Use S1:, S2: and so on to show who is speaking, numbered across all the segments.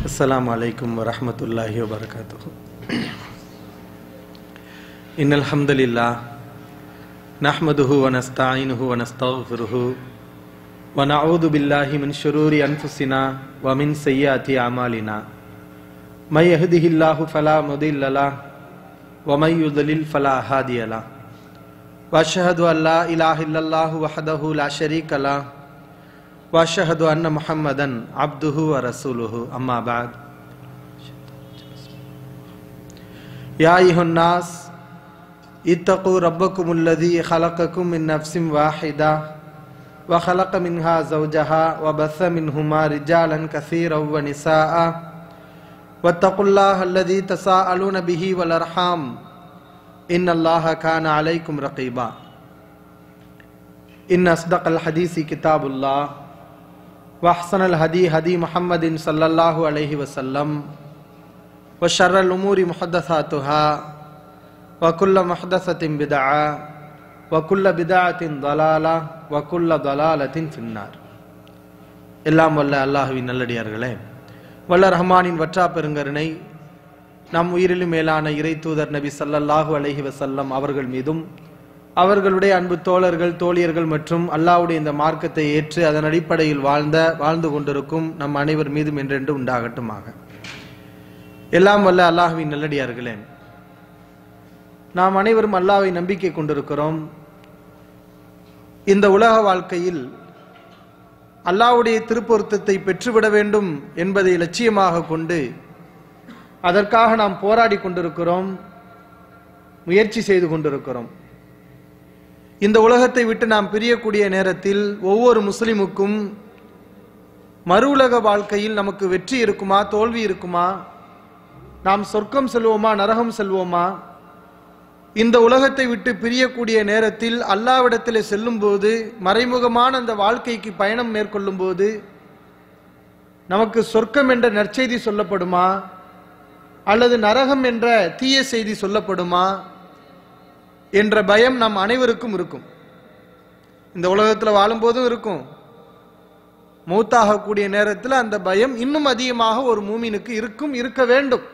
S1: السلام عليكم ورحمة الله وبركاته إن الحمد لله نحمده ونستعينه ونستغفره ونعوذ بالله من شرور أنفسنا ومن سيئات أعمالنا من يهده الله فلا مضل له ومن يضلل فلا هادي له وأشهد أن لا إله إلا الله وحده لا شريك له واشهد ان محمدا عبده ورسوله اما بعد يا ايها الناس اتقوا ربكم الذي خلقكم من نفس واحده وخلق منها زوجها وبث منهما رجالا كثيرا ونساء واتقوا الله الذي تساءلون به والارحام ان الله كان عليكم رقيبا ان اصدق الحديث كتاب الله واحسن الهدي هدي محمد صلى الله عليه وسلم وشر الامور محدثاتها وكل محدثه بدعه وكل بدعه ضلاله وكل ضلاله في النار எல்லாம் வல்ல அல்லாஹுவின் நல்லடியார்களே வல்ல ரஹ்மானின் வற்றா பெருங்கருணை நம் உயிரிலும் மேலான இறை தூதர் நபி ஸல்லல்லாஹு அலைஹி வஸல்லம் அவர்கள் மீதும் அவர்களுடைய அன்பு தோழர்கள் தோழியர்கள் மற்றும் அல்லாஹ்வுடைய இந்த மார்க்கத்தை ஏற்று அதன் அடிப்படையில் வாழ்ந்த வாழ்ந்து கொண்டிருக்கும் நம் அனைவர் மீதும் என்றென்று உண்டாகட்டுமாக எல்லாம் வல்ல அல்லாஹ்வின் நல்லடியார்களே நாம் அனைவரும் அல்லாஹ்வை நம்பிக்கை கொண்டிருக்கிறோம் இந்த உலக வாழ்க்கையில் அல்லாஹ்வுடைய திருப்பொருத்தத்தை பெற்றுவிட வேண்டும் என்பதை லட்சியமாக கொண்டு அதற்காக நாம் போராடி கொண்டிருக்கிறோம் முயற்சி செய்து கொண்டிருக்கிறோம் இந்த உலகத்தை விட்டு நாம் பிரியக்கூடிய நேரத்தில் ஒவ்வொரு முஸ்லிமுக்கும் மறு உலக வாழ்க்கையில் நமக்கு வெற்றி இருக்குமா தோல்வி இருக்குமா நாம் சொர்க்கம் செல்வோமா நரகம் செல்வோமா இந்த உலகத்தை விட்டு பிரியக்கூடிய நேரத்தில் அல்லாவிடத்தில் செல்லும் போது மறைமுகமான அந்த வாழ்க்கைக்கு பயணம் மேற்கொள்ளும் போது நமக்கு சொர்க்கம் என்ற நற்செய்தி சொல்லப்படுமா அல்லது நரகம் என்ற தீய செய்தி சொல்லப்படுமா என்ற பயம் நம் அனைவருக்கும் இருக்கும் இந்த உலகத்தில் வாழும்போதும் இருக்கும் மூத்தாகக்கூடிய நேரத்தில் அந்த பயம் இன்னும் அதிகமாக ஒரு மூமினுக்கு இருக்கும் இருக்க வேண்டும்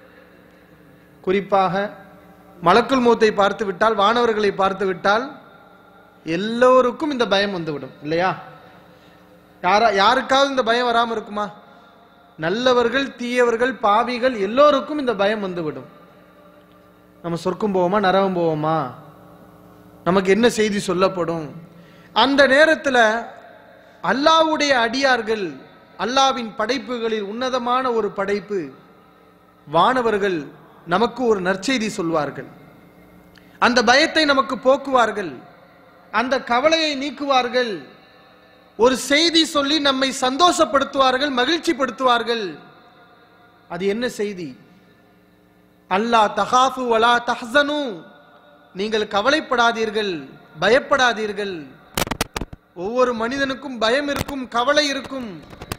S1: குறிப்பாக மலக்குள் மூத்தை பார்த்து விட்டால் வானவர்களை பார்த்து விட்டால் எல்லோருக்கும் இந்த பயம் வந்துவிடும் இல்லையா யாரா யாருக்காவது இந்த பயம் வராம இருக்குமா நல்லவர்கள் தீயவர்கள் பாவிகள் எல்லோருக்கும் இந்த பயம் வந்துவிடும் நம்ம சொர்க்கம் போவோமா நரகம் போவோமா நமக்கு என்ன செய்தி சொல்லப்படும் அந்த நேரத்தில் அல்லாவுடைய அடியார்கள் அல்லாவின் படைப்புகளில் உன்னதமான ஒரு படைப்பு வானவர்கள் நமக்கு ஒரு நற்செய்தி சொல்வார்கள் அந்த பயத்தை நமக்கு போக்குவார்கள் அந்த கவலையை நீக்குவார்கள் ஒரு செய்தி சொல்லி நம்மை சந்தோஷப்படுத்துவார்கள் மகிழ்ச்சிப்படுத்துவார்கள் அது என்ன செய்தி அல்லாஹ் தகாஃபு வலா தஹ்சனு நீங்கள் கவலைப்படாதீர்கள் பயப்படாதீர்கள் ஒவ்வொரு மனிதனுக்கும் பயம் இருக்கும் கவலை இருக்கும்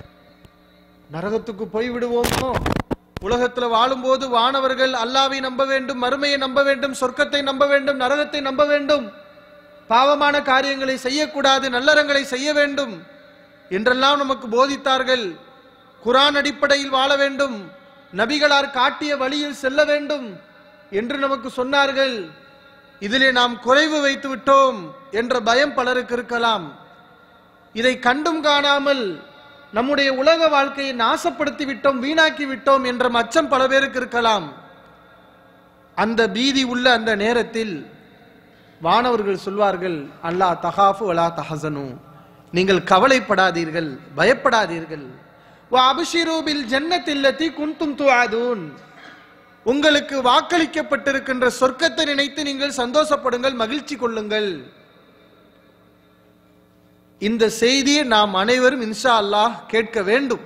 S1: நரகத்துக்கு போய் விடுவோமோ உலகத்தில் வாழும்போது வானவர்கள் அல்லாவை நம்ப வேண்டும் மறுமையை நம்ப வேண்டும் சொர்க்கத்தை நம்ப வேண்டும் நரகத்தை நம்ப வேண்டும் பாவமான காரியங்களை செய்யக்கூடாது நல்லறங்களை செய்ய வேண்டும் என்றெல்லாம் நமக்கு போதித்தார்கள் குரான் அடிப்படையில் வாழ வேண்டும் நபிகளார் காட்டிய வழியில் செல்ல வேண்டும் என்று நமக்கு சொன்னார்கள் இதிலே நாம் குறைவு வைத்து விட்டோம் என்ற பயம் பலருக்கு இருக்கலாம் இதை கண்டும் காணாமல் நம்முடைய உலக வாழ்க்கையை நாசப்படுத்தி விட்டோம் வீணாக்கி விட்டோம் என்ற மச்சம் பல பேருக்கு இருக்கலாம் அந்த பீதி உள்ள அந்த நேரத்தில் வானவர்கள் சொல்வார்கள் அல்லாஹ் தகாஃபு அலா தஹசனு நீங்கள் கவலைப்படாதீர்கள் பயப்படாதீர்கள் அபிஷிரூபில் ஜன்னத்தில்லத்தி குந்தும் துஆதூன் உங்களுக்கு வாக்களிக்கப்பட்டிருக்கின்ற சொர்க்கத்தை நினைத்து நீங்கள் சந்தோஷப்படுங்கள் மகிழ்ச்சி கொள்ளுங்கள் இந்த செய்தியை நாம் அனைவரும் இன்ஷா அல்லாஹ் கேட்க வேண்டும்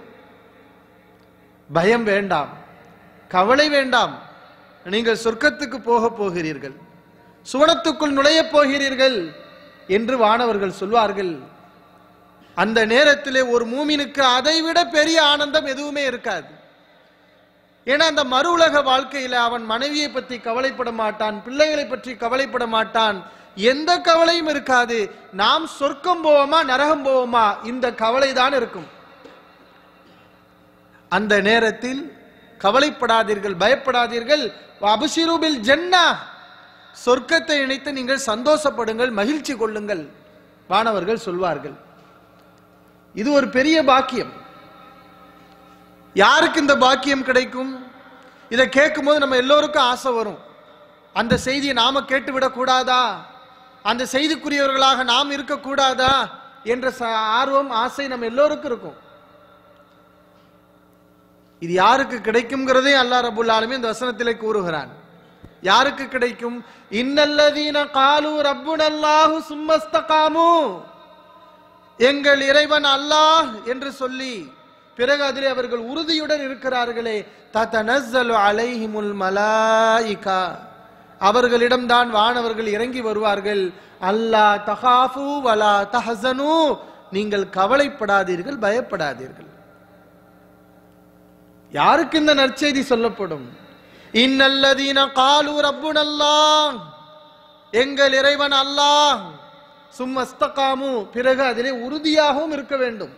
S1: பயம் வேண்டாம் கவலை வேண்டாம் நீங்கள் சொர்க்கத்துக்கு போக போகிறீர்கள் சுவனத்துக்குள் நுழையப் போகிறீர்கள் என்று வானவர்கள் சொல்வார்கள் அந்த நேரத்திலே ஒரு மூமினுக்கு அதைவிட பெரிய ஆனந்தம் எதுவுமே இருக்காது ஏன்னா அந்த மறு உலக வாழ்க்கையில அவன் மனைவியை பற்றி கவலைப்பட மாட்டான் பிள்ளைகளை பற்றி கவலைப்பட மாட்டான் எந்த கவலையும் இருக்காது நாம் சொர்க்கம் போவோமா நரகம் போவோமா இந்த கவலை தான் இருக்கும் அந்த நேரத்தில் கவலைப்படாதீர்கள் பயப்படாதீர்கள் அபிஷிரூபில் ஜன்னா சொர்க்கத்தை நினைத்து நீங்கள் சந்தோஷப்படுங்கள் மகிழ்ச்சி கொள்ளுங்கள் வானவர்கள் சொல்வார்கள் இது ஒரு பெரிய பாக்கியம் யாருக்கு இந்த பாக்கியம் கிடைக்கும் இதை கேட்கும்போது நம்ம எல்லோருக்கும் ஆசை வரும் அந்த செய்தியை நாம கேட்டுவிடக் கூடாதா அந்த செய்திக்குரியவர்களாக நாம் இருக்கக்கூடாதா என்ற ச- ஆர்வம் ஆசை நம்ம எல்லோருக்கும் இருக்கும் இது யாருக்கு கிடைக்கும்ங்கிறதே அல்லாஹ் ரபுல் ஆலமீன் இந்த வசனத்திலே கூறுகிறான் யாருக்கு கிடைக்கும் இன்னல்லதீன காலு ரப்புனல்லாஹு சும்மஸ்தகாமு எங்கள் இறைவன் அல்லாஹ் என்று சொல்லி பிறகு அதிலே அவர்கள் உறுதியுடன் இருக்கிறார்களே தத்தனஸ்ஸலு அலைஹிமுல் மலாயிகா அவர்களிடம்தான் வானவர்கள் இறங்கி வருவார்கள் அல்லாஹ் தகாஃபு வலா தஹசனு நீங்கள் கவலைப்படாதீர்கள் பயப்படாதீர்கள் யாருக்கு இந்த நற்செய்தி சொல்லப்படும் இன்னல்லதீன காலு ரப்புனல்லாஹ் எங்கள் இறைவன் அல்லாஹ் சும்மஸ்தகாமு பிறகு அதிலே உறுதியாகவும் இருக்க வேண்டும்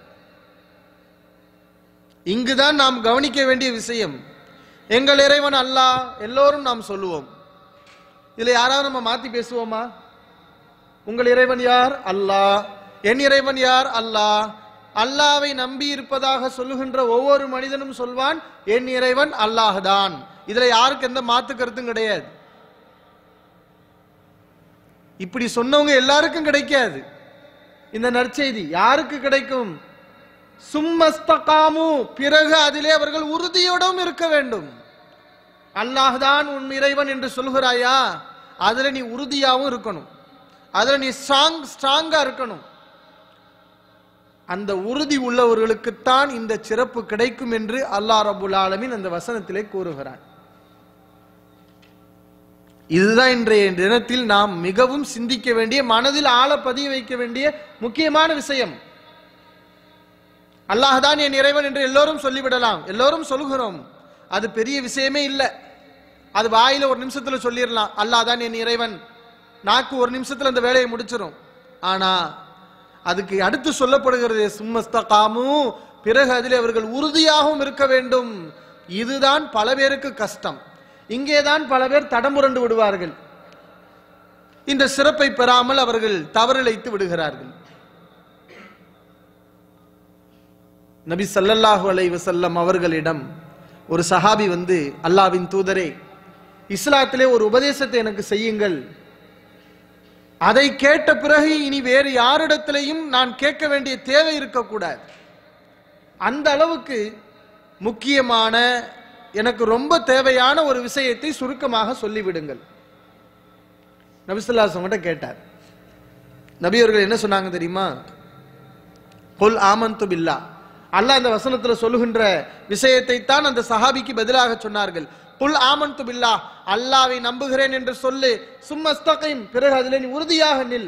S1: இங்குதான் நாம் கவனிக்க வேண்டிய விஷயம் எங்கள் இறைவன் அல்லாஹ் எல்லோரும் நாம் சொல்லுவோம் இதுல யாராவது நம்ம மாத்தி பேசுவோமா உங்கள் இறைவன் யார் அல்லாஹ் என் இறைவன் யார் அல்லாஹ் அல்லாவை நம்பி இருப்பதாக சொல்லுகின்ற ஒவ்வொரு மனிதனும் சொல்வான் என் இறைவன் அல்லாஹ் தான் இதுல யாருக்கு எந்த மாத்து கருத்தும் கிடையாது இப்படி சொன்னவங்க எல்லாருக்கும் கிடைக்காது இந்த நற்செய்தி யாருக்கு கிடைக்கும் சும்மஸ்தகாமு பிறகு அதிலே அவர்கள் உறுதியோடும் இருக்க வேண்டும் அல்லாஹ் தான் உன் இறைவன் என்று சொல்கிறாயா அதுல நீ உறுதியாகவும் இருக்கணும் அதுல நீ ஸ்ட்ராங் ஸ்ட்ராங்கா இருக்கணும் அந்த உறுதி உள்ளவர்களுக்குத்தான் இந்த சிறப்பு கிடைக்கும் என்று அல்லாஹ் ரபுல் ஆலமீன் அந்த வசனத்திலே கூறுகிறான் இதுதான் இன்றைய தினத்தில் நாம் மிகவும் சிந்திக்க வேண்டிய மனதில் ஆழ பதிய வைக்க வேண்டிய முக்கியமான விஷயம் அல்லாஹ் தான் என் இறைவன் என்று எல்லோரும் சொல்லிவிடலாம் எல்லோரும் சொல்கிறோம் அது பெரிய விஷயமே இல்லை அது வாயில ஒரு நிமிஷத்துல சொல்லிடலாம் அல்லாஹ் தான் என் இறைவன் நாக்கு ஒரு நிமிஷத்துல அந்த வேலையை முடிச்சிடும் ஆனா அதுக்கு அடுத்து சொல்லப்படுகிறது சும்மஸ்தகாமு பிறகு அதில் அவர்கள் உறுதியாகவும் இருக்க வேண்டும் இதுதான் பல பேருக்கு கஷ்டம் இங்கேதான் பல பேர் தடமுரண்டு விடுவார்கள் இந்த சிறப்பை பெறாமல் அவர்கள் தவறிழைத்து விடுகிறார்கள் நபி ஸல்லல்லாஹு அலைஹி வஸல்லம் அவர்களிடம் ஒரு சஹாபி வந்து அல்லாவின் தூதரே இஸ்லாத்திலே ஒரு உபதேசத்தை எனக்கு செய்யுங்கள் அதை கேட்ட பிறகு இனி வேறு யாரிடத்திலையும் நான் கேட்க வேண்டிய தேவை இருக்கக்கூடாது அந்த அளவுக்கு முக்கியமான எனக்கு ரொம்ப தேவையான ஒரு விஷயத்தை சுருக்கமாக சொல்லிவிடுங்கள் நபிசுல்லாஸ் கிட்ட கேட்டார் நபி அவர்கள் என்ன சொன்னாங்க தெரியுமா கொல் ஆமந்து பில்லா அல்லாஹ் இந்த வசனத்துல சொல்லுகின்ற விஷயத்தை தான் அந்த சஹாபிக்கு பதிலாக சொன்னார்கள் குல் ஆமந்து பில்லா அல்லாவை நம்புகிறேன் என்று சொல்லு சும்மஸ்தகைம் பிறகு அதிலே நீ உறுதியாக நில்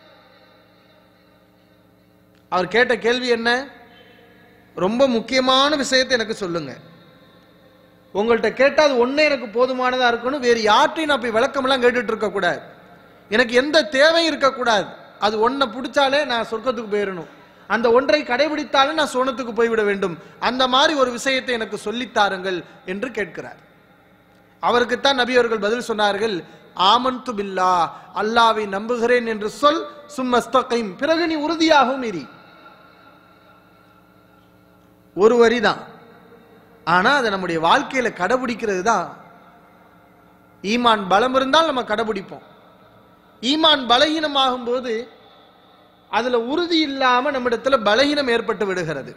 S1: அவர் கேட்ட கேள்வி என்ன ரொம்ப முக்கியமான விஷயத்தை எனக்கு சொல்லுங்க உங்கள்கிட்ட கேட்டால் அது ஒண்ணே எனக்கு போதுமானதா இருக்கணும் வேறு யார்ட்டையும் நான் போய் விளக்கமெல்லாம் கேட்டுட்டு இருக்க கூடாது எனக்கு எந்த தேவையும் இருக்கக்கூடாது அது ஒன்றை பிடிச்சாலே நான் சொர்க்கத்துக்கு போயிடணும் அந்த ஒன்றை கடைபிடித்தாலே நான் சோனத்துக்கு போய்விட வேண்டும் அந்த மாதிரி ஒரு விஷயத்தை எனக்கு சொல்லித்தாருங்கள் என்று கேட்கிறார் அவருக்குத்தான் நபி அவர்கள் பதில் சொன்னார்கள் ஆமன்து பில்லா அல்லாவை நம்புகிறேன் என்று சொல் சும்மஸ்தகைம் பிறகு நீ உறுதியாகவும் இரி ஒரு வரிதான் ஆனா அதை நம்முடைய வாழ்க்கையில கடைபிடிக்கிறது தான் ஈமான் பலம் இருந்தால் நம்ம கடைபிடிப்போம் ஈமான் பலகீனமாகும் போது அதுல உறுதி இல்லாம நம்மிடத்துல பலகீனம் ஏற்பட்டு விடுகிறது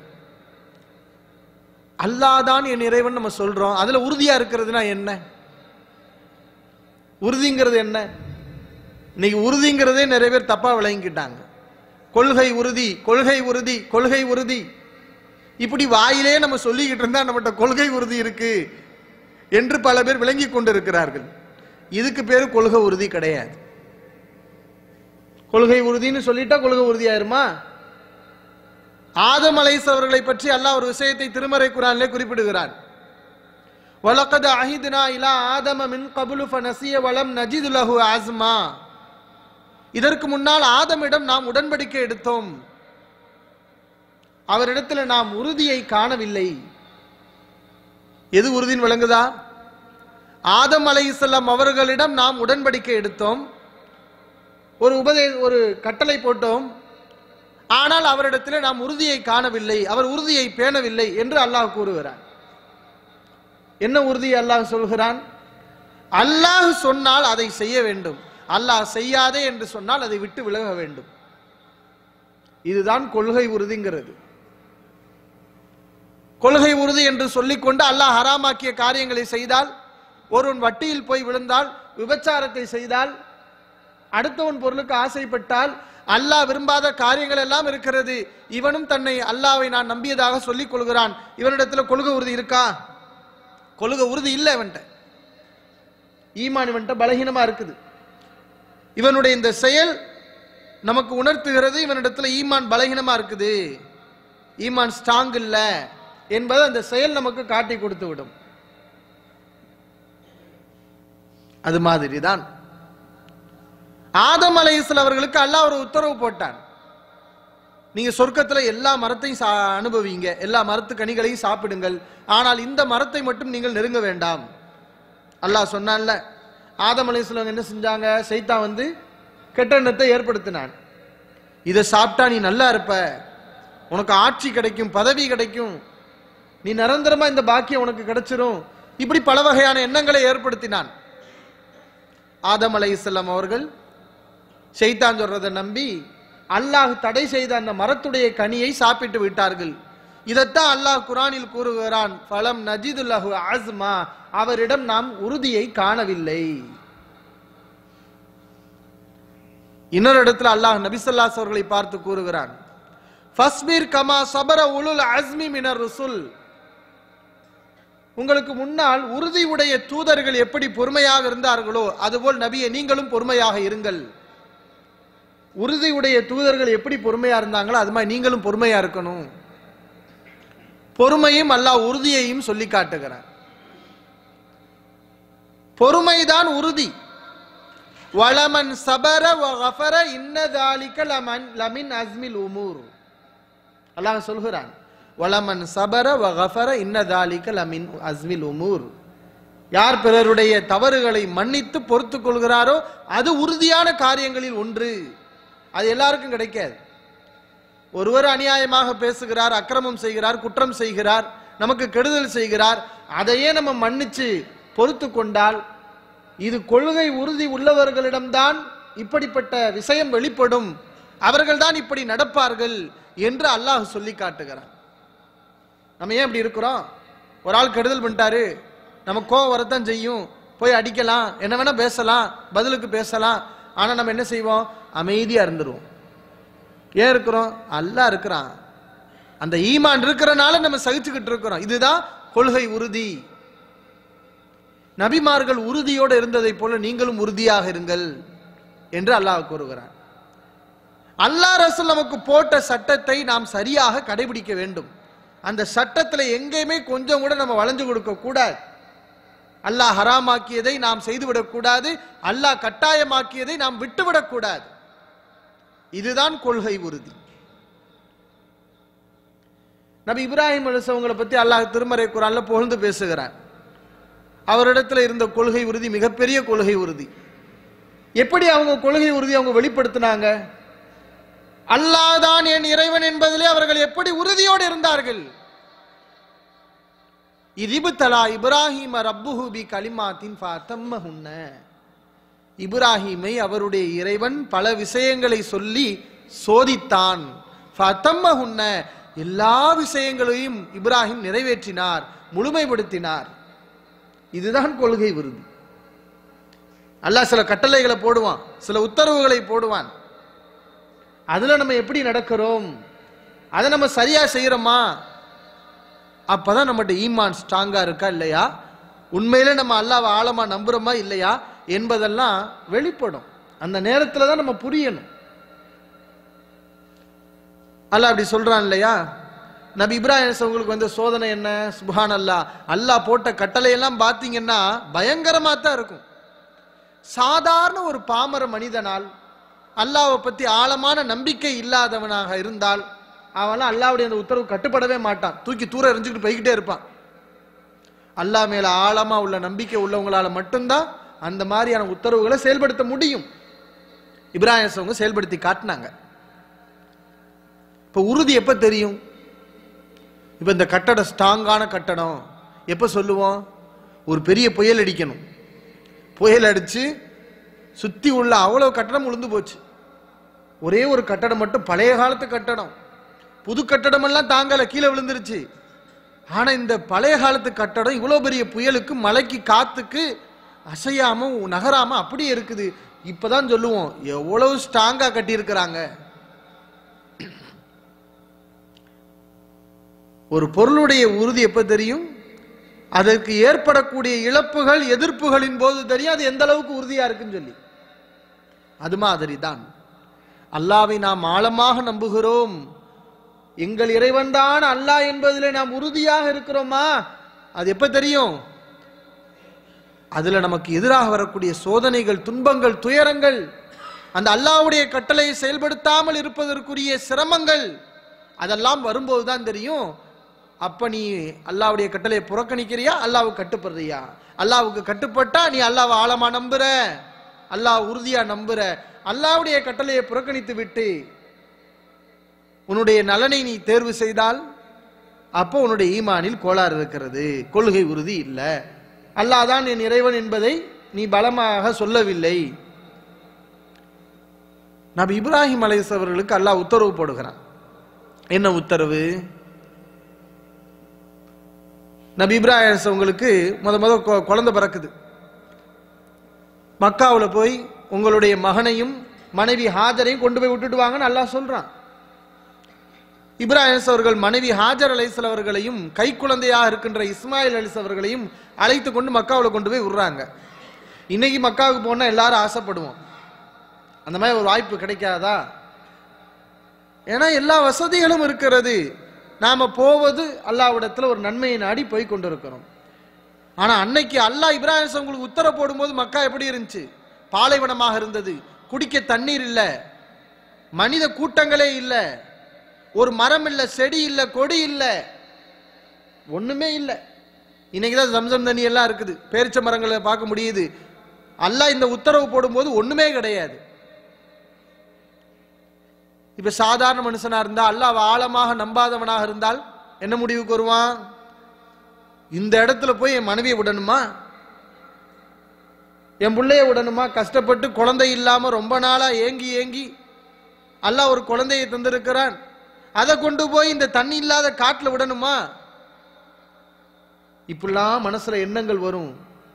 S1: அல்லாதான் என் இறைவன் நம்ம சொல்றோம் அதுல உறுதியா இருக்கிறதுனா என்ன உறுதிங்கிறது என்ன இன்னைக்கு உறுதிங்கிறதே நிறைய பேர் தப்பா விளங்கிக்கிட்டாங்க கொள்கை உறுதி கொள்கை உறுதி கொள்கை உறுதி இப்படி வாயிலே நம்ம சொல்லிக்கிட்டு இருந்தா நம்மகிட்ட கொள்கை உறுதி இருக்கு என்று பல பேர் விளங்கி கொண்டிருக்கிறார்கள் இதுக்கு பேரு கொள்கை உறுதி கிடையாது கொள்கை உறுதின்னு சொல்லிட்டா கொள்கை உறுதியாயிருமா ஆதம் அலைஸ் அவர்களை பற்றி அல்லாஹ் ஒரு விஷயத்தை திருமறை குரானிலே குறிப்பிடுகிறான் வலக்கத அஹிதுனா இலா ஆதம மின் கபுலு ஃபனசிய வலம் நஜிது லஹு ஆஸ்மா இதற்கு முன்னால் ஆதமிடம் நாம் உடன்படிக்கை எடுத்தோம் அவரிடத்தில் நாம் உறுதியை காணவில்லை எது உறுதின்னு விளங்குதா ஆதம் அலைஹிஸ்ஸலாம் அவர்களிடம் நாம் உடன்படிக்கை எடுத்தோம் ஒரு உபதே ஒரு கட்டளை போட்டோம் ஆனால் அவரிடத்தில் நாம் உறுதியை காணவில்லை அவர் உறுதியை பேணவில்லை என்று அல்லாஹ் கூறுகிறான் என்ன உறுதி அல்லாஹ் சொல்கிறான் அல்லாஹ் சொன்னால் அதை செய்ய வேண்டும் அல்லாஹ் செய்யாதே என்று சொன்னால் அதை விட்டு விலக வேண்டும் இதுதான் கொள்கை உறுதிங்கிறது கொள்கை உறுதி என்று சொல்லிக்கொண்டு அல்லாஹ் ஹராமாக்கிய காரியங்களை செய்தால் ஒருவன் வட்டியில் போய் விழுந்தால் விபச்சாரத்தை செய்தால் அடுத்தவன் பொருளுக்கு ஆசைப்பட்டால் அல்லாஹ் விரும்பாத காரியங்கள் எல்லாம் இருக்கிறது இவனும் தன்னை அல்லாவை நான் நம்பியதாக சொல்லிக் கொள்கிறான் இவனிடத்துல கொள்கை உறுதி இருக்கா கொள்கை உறுதி இல்லை இவன்ட்ட ஈமான் இவன்ட்ட பலகீனமா இருக்குது இவனுடைய இந்த செயல் நமக்கு உணர்த்துகிறது இவனிடத்துல ஈமான் பலகீனமா இருக்குது ஈமான் ஸ்ட்ராங் இல்ல என்பதை அந்த செயல் நமக்கு காட்டி கொடுத்து விடும் அது மாதிரி தான் ஆதம் அலைஹிஸ்ஸலாம் அவர்களுக்கு அல்லாஹ் ஒரு உத்தரவு போட்டான் நீங்க சொர்க்கத்துல எல்லா மரத்தையும் சா- அனுபவிங்க எல்லா மரத்து கனிகளையும் சாப்பிடுங்கள் ஆனால் இந்த மரத்தை மட்டும் நீங்கள் நெருங்க வேண்டாம் அல்லாஹ் சொன்னான்ல ஆதம் அலைஹிஸ்ஸலாம் என்ன செஞ்சாங்க சைத்தான் வந்து கெட்ட எண்ணத்தை ஏற்படுத்தினான் இதை சாப்பிட்டா நீ நல்லா இருப்ப உனக்கு ஆட்சி கிடைக்கும் பதவி கிடைக்கும் நீ நிரந்தரமா இந்த பாக்கியம் உனக்கு கிடைச்சிரும் இப்படி பல வகையான எண்ணங்களை ஏற்படுத்தினான் ஆதம் அலைஹிஸ்ஸலாம் அவர்கள் ஷைத்தான் சொல்றதை நம்பி அல்லாஹ் தடை செய்த அந்த மரத்துடைய கனியை சாப்பிட்டு விட்டார்கள் இதைத்தான் அல்லாஹ் குரானில் கூறுகிறான் ஃபலம் நஜிதுல்லஹு அஸ்மா அவரிடம் நாம் உறுதியை காணவில்லை இன்னொரு இடத்துல அல்லாஹ் நபிசல்லாஸ் அவர்களை பார்த்து கூறுகிறான் ஃபஸ்பீர் கமா சபர உலுல் அஸ்மி மினர் ருசுல் உங்களுக்கு முன்னால் உறுதி உடைய தூதர்கள் எப்படி பொறுமையாக இருந்தார்களோ அதுபோல் நபியை நீங்களும் பொறுமையாக இருங்கள் உறுதியுடைய தூதர்கள் எப்படி பொறுமையா இருந்தாங்களோ அது மாதிரி நீங்களும் பொறுமையா இருக்கணும் பொறுமையும் அல்லாஹ் உறுதியையும் சொல்லி காட்டுகிறான் பொறுமைதான் உறுதி வளமன் சபர வகஃபர இன்னதாலிக்க லமன் லமின் அஸ்மில் உமூர் அல்லாஹ் சொல்கிறான் வளமன் சபர வகஃபர இன்னதாலிக்க லமின் அஸ்மில் உமூர் யார் பிறருடைய தவறுகளை மன்னித்து பொறுத்துக் கொள்கிறாரோ அது உறுதியான காரியங்களில் ஒன்று அது எல்லாருக்கும் கிடைக்காது ஒருவர் அநியாயமாக பேசுகிறார் அக்கிரமம் செய்கிறார் குற்றம் செய்கிறார் நமக்கு கெடுதல் செய்கிறார் அதையே நம்ம மன்னிச்சு பொறுத்து கொண்டால் இது கொள்கை உறுதி உள்ளவர்களிடம்தான் இப்படிப்பட்ட விஷயம் வெளிப்படும் அவர்கள்தான் இப்படி நடப்பார்கள் என்று அல்லாஹ் சொல்லி காட்டுகிறான் நம்ம ஏன் இப்படி இருக்கிறோம் ஒரு ஆள் கெடுதல் பண்ணிட்டாரு நம்ம கோவம் வரத்தான் செய்யும் போய் அடிக்கலாம் என்ன வேணா பேசலாம் பதிலுக்கு பேசலாம் ஆனா நம்ம என்ன செய்வோம் அமைதியா இருந்துருவோம் ஏன் இருக்கிறோம் அல்லாஹ் இருக்கிறான் அந்த ஈமான் இருக்கிறனால நம்ம சகிச்சுக்கிட்டு இருக்கிறோம் இதுதான் கொள்கை உறுதி நபிமார்கள் உறுதியோடு இருந்ததை போல நீங்களும் உறுதியாக இருங்கள் என்று அல்லாஹ் கூறுகிறான் அல்லாஹ் ரசூல் நமக்கு போட்ட சட்டத்தை நாம் சரியாக கடைபிடிக்க வேண்டும் அந்த சட்டத்துல எங்கேயுமே கொஞ்சம் கூட நம்ம வளைஞ்சு கொடுக்க கூடாது அல்லாஹ் ஹராமாக்கியதை நாம் செய்துவிடக் கூடாது அல்லாஹ் கட்டாயமாக்கியதை நாம் விட்டுவிடக் கூடாது இதுதான் கொள்கை உறுதி நபி இப்ராஹிம் அலிசவங்களை பத்தி அல்லாஹ் திருமறை குரான்ல புகழ்ந்து பேசுகிறார் அவரிடத்துல இருந்த கொள்கை உறுதி மிகப்பெரிய கொள்கை உறுதி எப்படி அவங்க கொள்கை உறுதி அவங்க வெளிப்படுத்தினாங்க அல்லாஹ் தான் என் இறைவன் என்பதிலே அவர்கள் எப்படி உறுதியோடு இருந்தார்கள் இதிபு தலா இப்ராஹிம ரப்புஹு பி கலிமாத்தின் ஃபாத்தம்மஹுன்ன இப்ராஹிமை அவருடைய இறைவன் பல விஷயங்களை சொல்லி சோதித்தான் ஃபத்தம்மஹுன்ன எல்லா விஷயங்களையும் இப்ராஹிம் நிறைவேற்றினார் முழுமைப்படுத்தினார் இதுதான் கொள்கை விருது அல்லாஹ் சில கட்டளைகளை போடுவான் சில உத்தரவுகளை போடுவான் அதுல நம்ம எப்படி நடக்கிறோம் அதை நம்ம சரியா செய்யறோமா அப்பதான் நம்மகிட்ட ஈமான் ஸ்ட்ராங்கா இருக்கா இல்லையா உண்மையிலே நம்ம அல்லாவை ஆழமா நம்புறோமா இல்லையா என்பதெல்லாம் வெளிப்படும் அந்த நேரத்துல தான் நம்ம புரியணும் அல்லாஹ் அப்படி சொல்றான் இல்லையா நபி இப்ராஹிம் உங்களுக்கு வந்த சோதனை என்ன சுபான் அல்லாஹ் அல்லாஹ் போட்ட கட்டளை எல்லாம் பார்த்தீங்கன்னா பயங்கரமா தான் இருக்கும் சாதாரண ஒரு பாமர மனிதனால் அல்லாஹ்வை பத்தி ஆழமான நம்பிக்கை இல்லாதவனாக இருந்தால் அவன்லாம் அல்லாஹ்வுடைய அந்த உத்தரவு கட்டுப்படவே மாட்டான் தூக்கி தூர எறிஞ்சுக்கிட்டு போய்கிட்டே இருப்பான் அல்லாஹ் மேல ஆழமா உள்ள நம்பிக்கை உள்ளவங்களால மட்டும்தான் அந்த மாதிரியான உத்தரவுகளை செயல்படுத்த முடியும் இப்ராஹிம் அவங்க செயல்படுத்தி காட்டினாங்க இப்ப உறுதி எப்ப தெரியும் இப்ப இந்த கட்டடம் ஸ்ட்ராங்கான கட்டடம் எப்ப சொல்லுவோம் ஒரு பெரிய புயல் அடிக்கணும் புயல் அடிச்சு சுத்தி உள்ள அவ்வளவு கட்டடம் உளுந்து போச்சு ஒரே ஒரு கட்டடம் மட்டும் பழைய காலத்து கட்டடம் புது கட்டடம் எல்லாம் தாங்கல கீழே விழுந்துருச்சு ஆனா இந்த பழைய காலத்து கட்டடம் இவ்வளவு பெரிய புயலுக்கு மலைக்கு காத்துக்கு அசையாம நகராம அப்படியே இருக்குது இப்பதான் சொல்லுவோம் எவ்வளவு ஸ்ட்ராங்கா கட்டி இருக்கிறாங்க ஒரு பொருளுடைய உறுதி எப்ப தெரியும் அதற்கு ஏற்படக்கூடிய இழப்புகள் எதிர்ப்புகளின் போது தெரியும் அது எந்த அளவுக்கு உறுதியா இருக்குன்னு சொல்லி அது மாதிரி தான் அல்லாவை நாம் ஆழமாக நம்புகிறோம் எங்கள் இறைவன்தான் அல்லாஹ் என்பதில் நாம் உறுதியாக இருக்கிறோமா அது எப்ப தெரியும் அதுல நமக்கு எதிராக வரக்கூடிய சோதனைகள் துன்பங்கள் துயரங்கள் அந்த அல்லாஹ்வுடைய கட்டளையை செயல்படுத்தாமல் இருப்பதற்குரிய சிரமங்கள் அதெல்லாம் வரும்போது தான் தெரியும் அப்ப நீ அல்லாஹ்வுடைய கட்டளையை புறக்கணிக்கிறியா அல்லாஹ்வுக்கு கட்டுப்படுறியா அல்லாஹ்வுக்கு கட்டுப்பட்டா நீ அல்லாஹ்வை ஆழமா நம்புற அல்லாஹ் உறுதியா நம்புற அல்லாஹ்வுடைய கட்டளையை புறக்கணித்து விட்டு உன்னுடைய நலனை நீ தேர்வு செய்தால் அப்போ உன்னுடைய ஈமானில் கோளாறு இருக்கிறது கொள்கை உறுதி இல்லை அல்லாஹ் தான் என் இறைவன் என்பதை நீ பலமாக சொல்லவில்லை நபி இப்ராஹிம் அலைஸ் அவர்களுக்கு அல்லாஹ் உத்தரவு போடுகிறான் என்ன உத்தரவு நபி இப்ராஹிம் அவங்களுக்கு முத முத கொ- குழந்தை பிறக்குது மக்காவுல போய் உங்களுடைய மகனையும் மனைவி ஹாஜரையும் கொண்டு போய் விட்டுட்டு வாங்கன்னு அல்லாஹ் சொல்றான் இப்ராஹிம் அவர்கள் மனைவி ஹாஜர் அலைஸ் அவர்களையும் கை குழந்தையாக இருக்கின்ற இஸ்மாயில் அலிஸ் அவர்களையும் அழைத்து கொண்டு மக்காவுல கொண்டு போய் விடுறாங்க இன்னைக்கு மக்காவுக்கு போனா எல்லாரும் ஆசைப்படுவோம் அந்த மாதிரி ஒரு வாய்ப்பு கிடைக்காதா ஏன்னா எல்லா வசதிகளும் இருக்கிறது நாம போவது அல்லாவிடத்துல ஒரு நன்மையை நாடி போய் கொண்டிருக்கிறோம் ஆனா அன்னைக்கு அல்லாஹ் இப்ராஹிம் உங்களுக்கு உத்தரவு போடும்போது மக்கா எப்படி இருந்துச்சு பாலைவனமாக இருந்தது குடிக்க தண்ணீர் இல்ல மனித கூட்டங்களே இல்ல ஒரு மரம் இல்ல செடி இல்ல கொடி இல்ல ஒண்ணுமே இல்ல இன்னைக்கு தான் ஜம்சம் தண்ணி எல்லாம் இருக்குது பேரிச்ச மரங்களை பார்க்க முடியுது அல்லாஹ் இந்த உத்தரவு போடும்போது ஒண்ணுமே கிடையாது இப்ப சாதாரண மனுஷனா இருந்தா அல்லாஹ் ஆழமாக நம்பாதவனாக இருந்தால் என்ன முடிவுக்கு வருவான் இந்த இடத்துல போய் என் மனைவியை விடணுமா என் பிள்ளைய விடணுமா கஷ்டப்பட்டு குழந்தை இல்லாம ரொம்ப நாளா ஏங்கி ஏங்கி அல்லாஹ் ஒரு குழந்தையை தந்திருக்கிறான் அதை கொண்டு போய் இந்த தண்ணி இல்லாத காட்டுல விடணுமா இப்படிலாம் மனசுல எண்ணங்கள் வரும்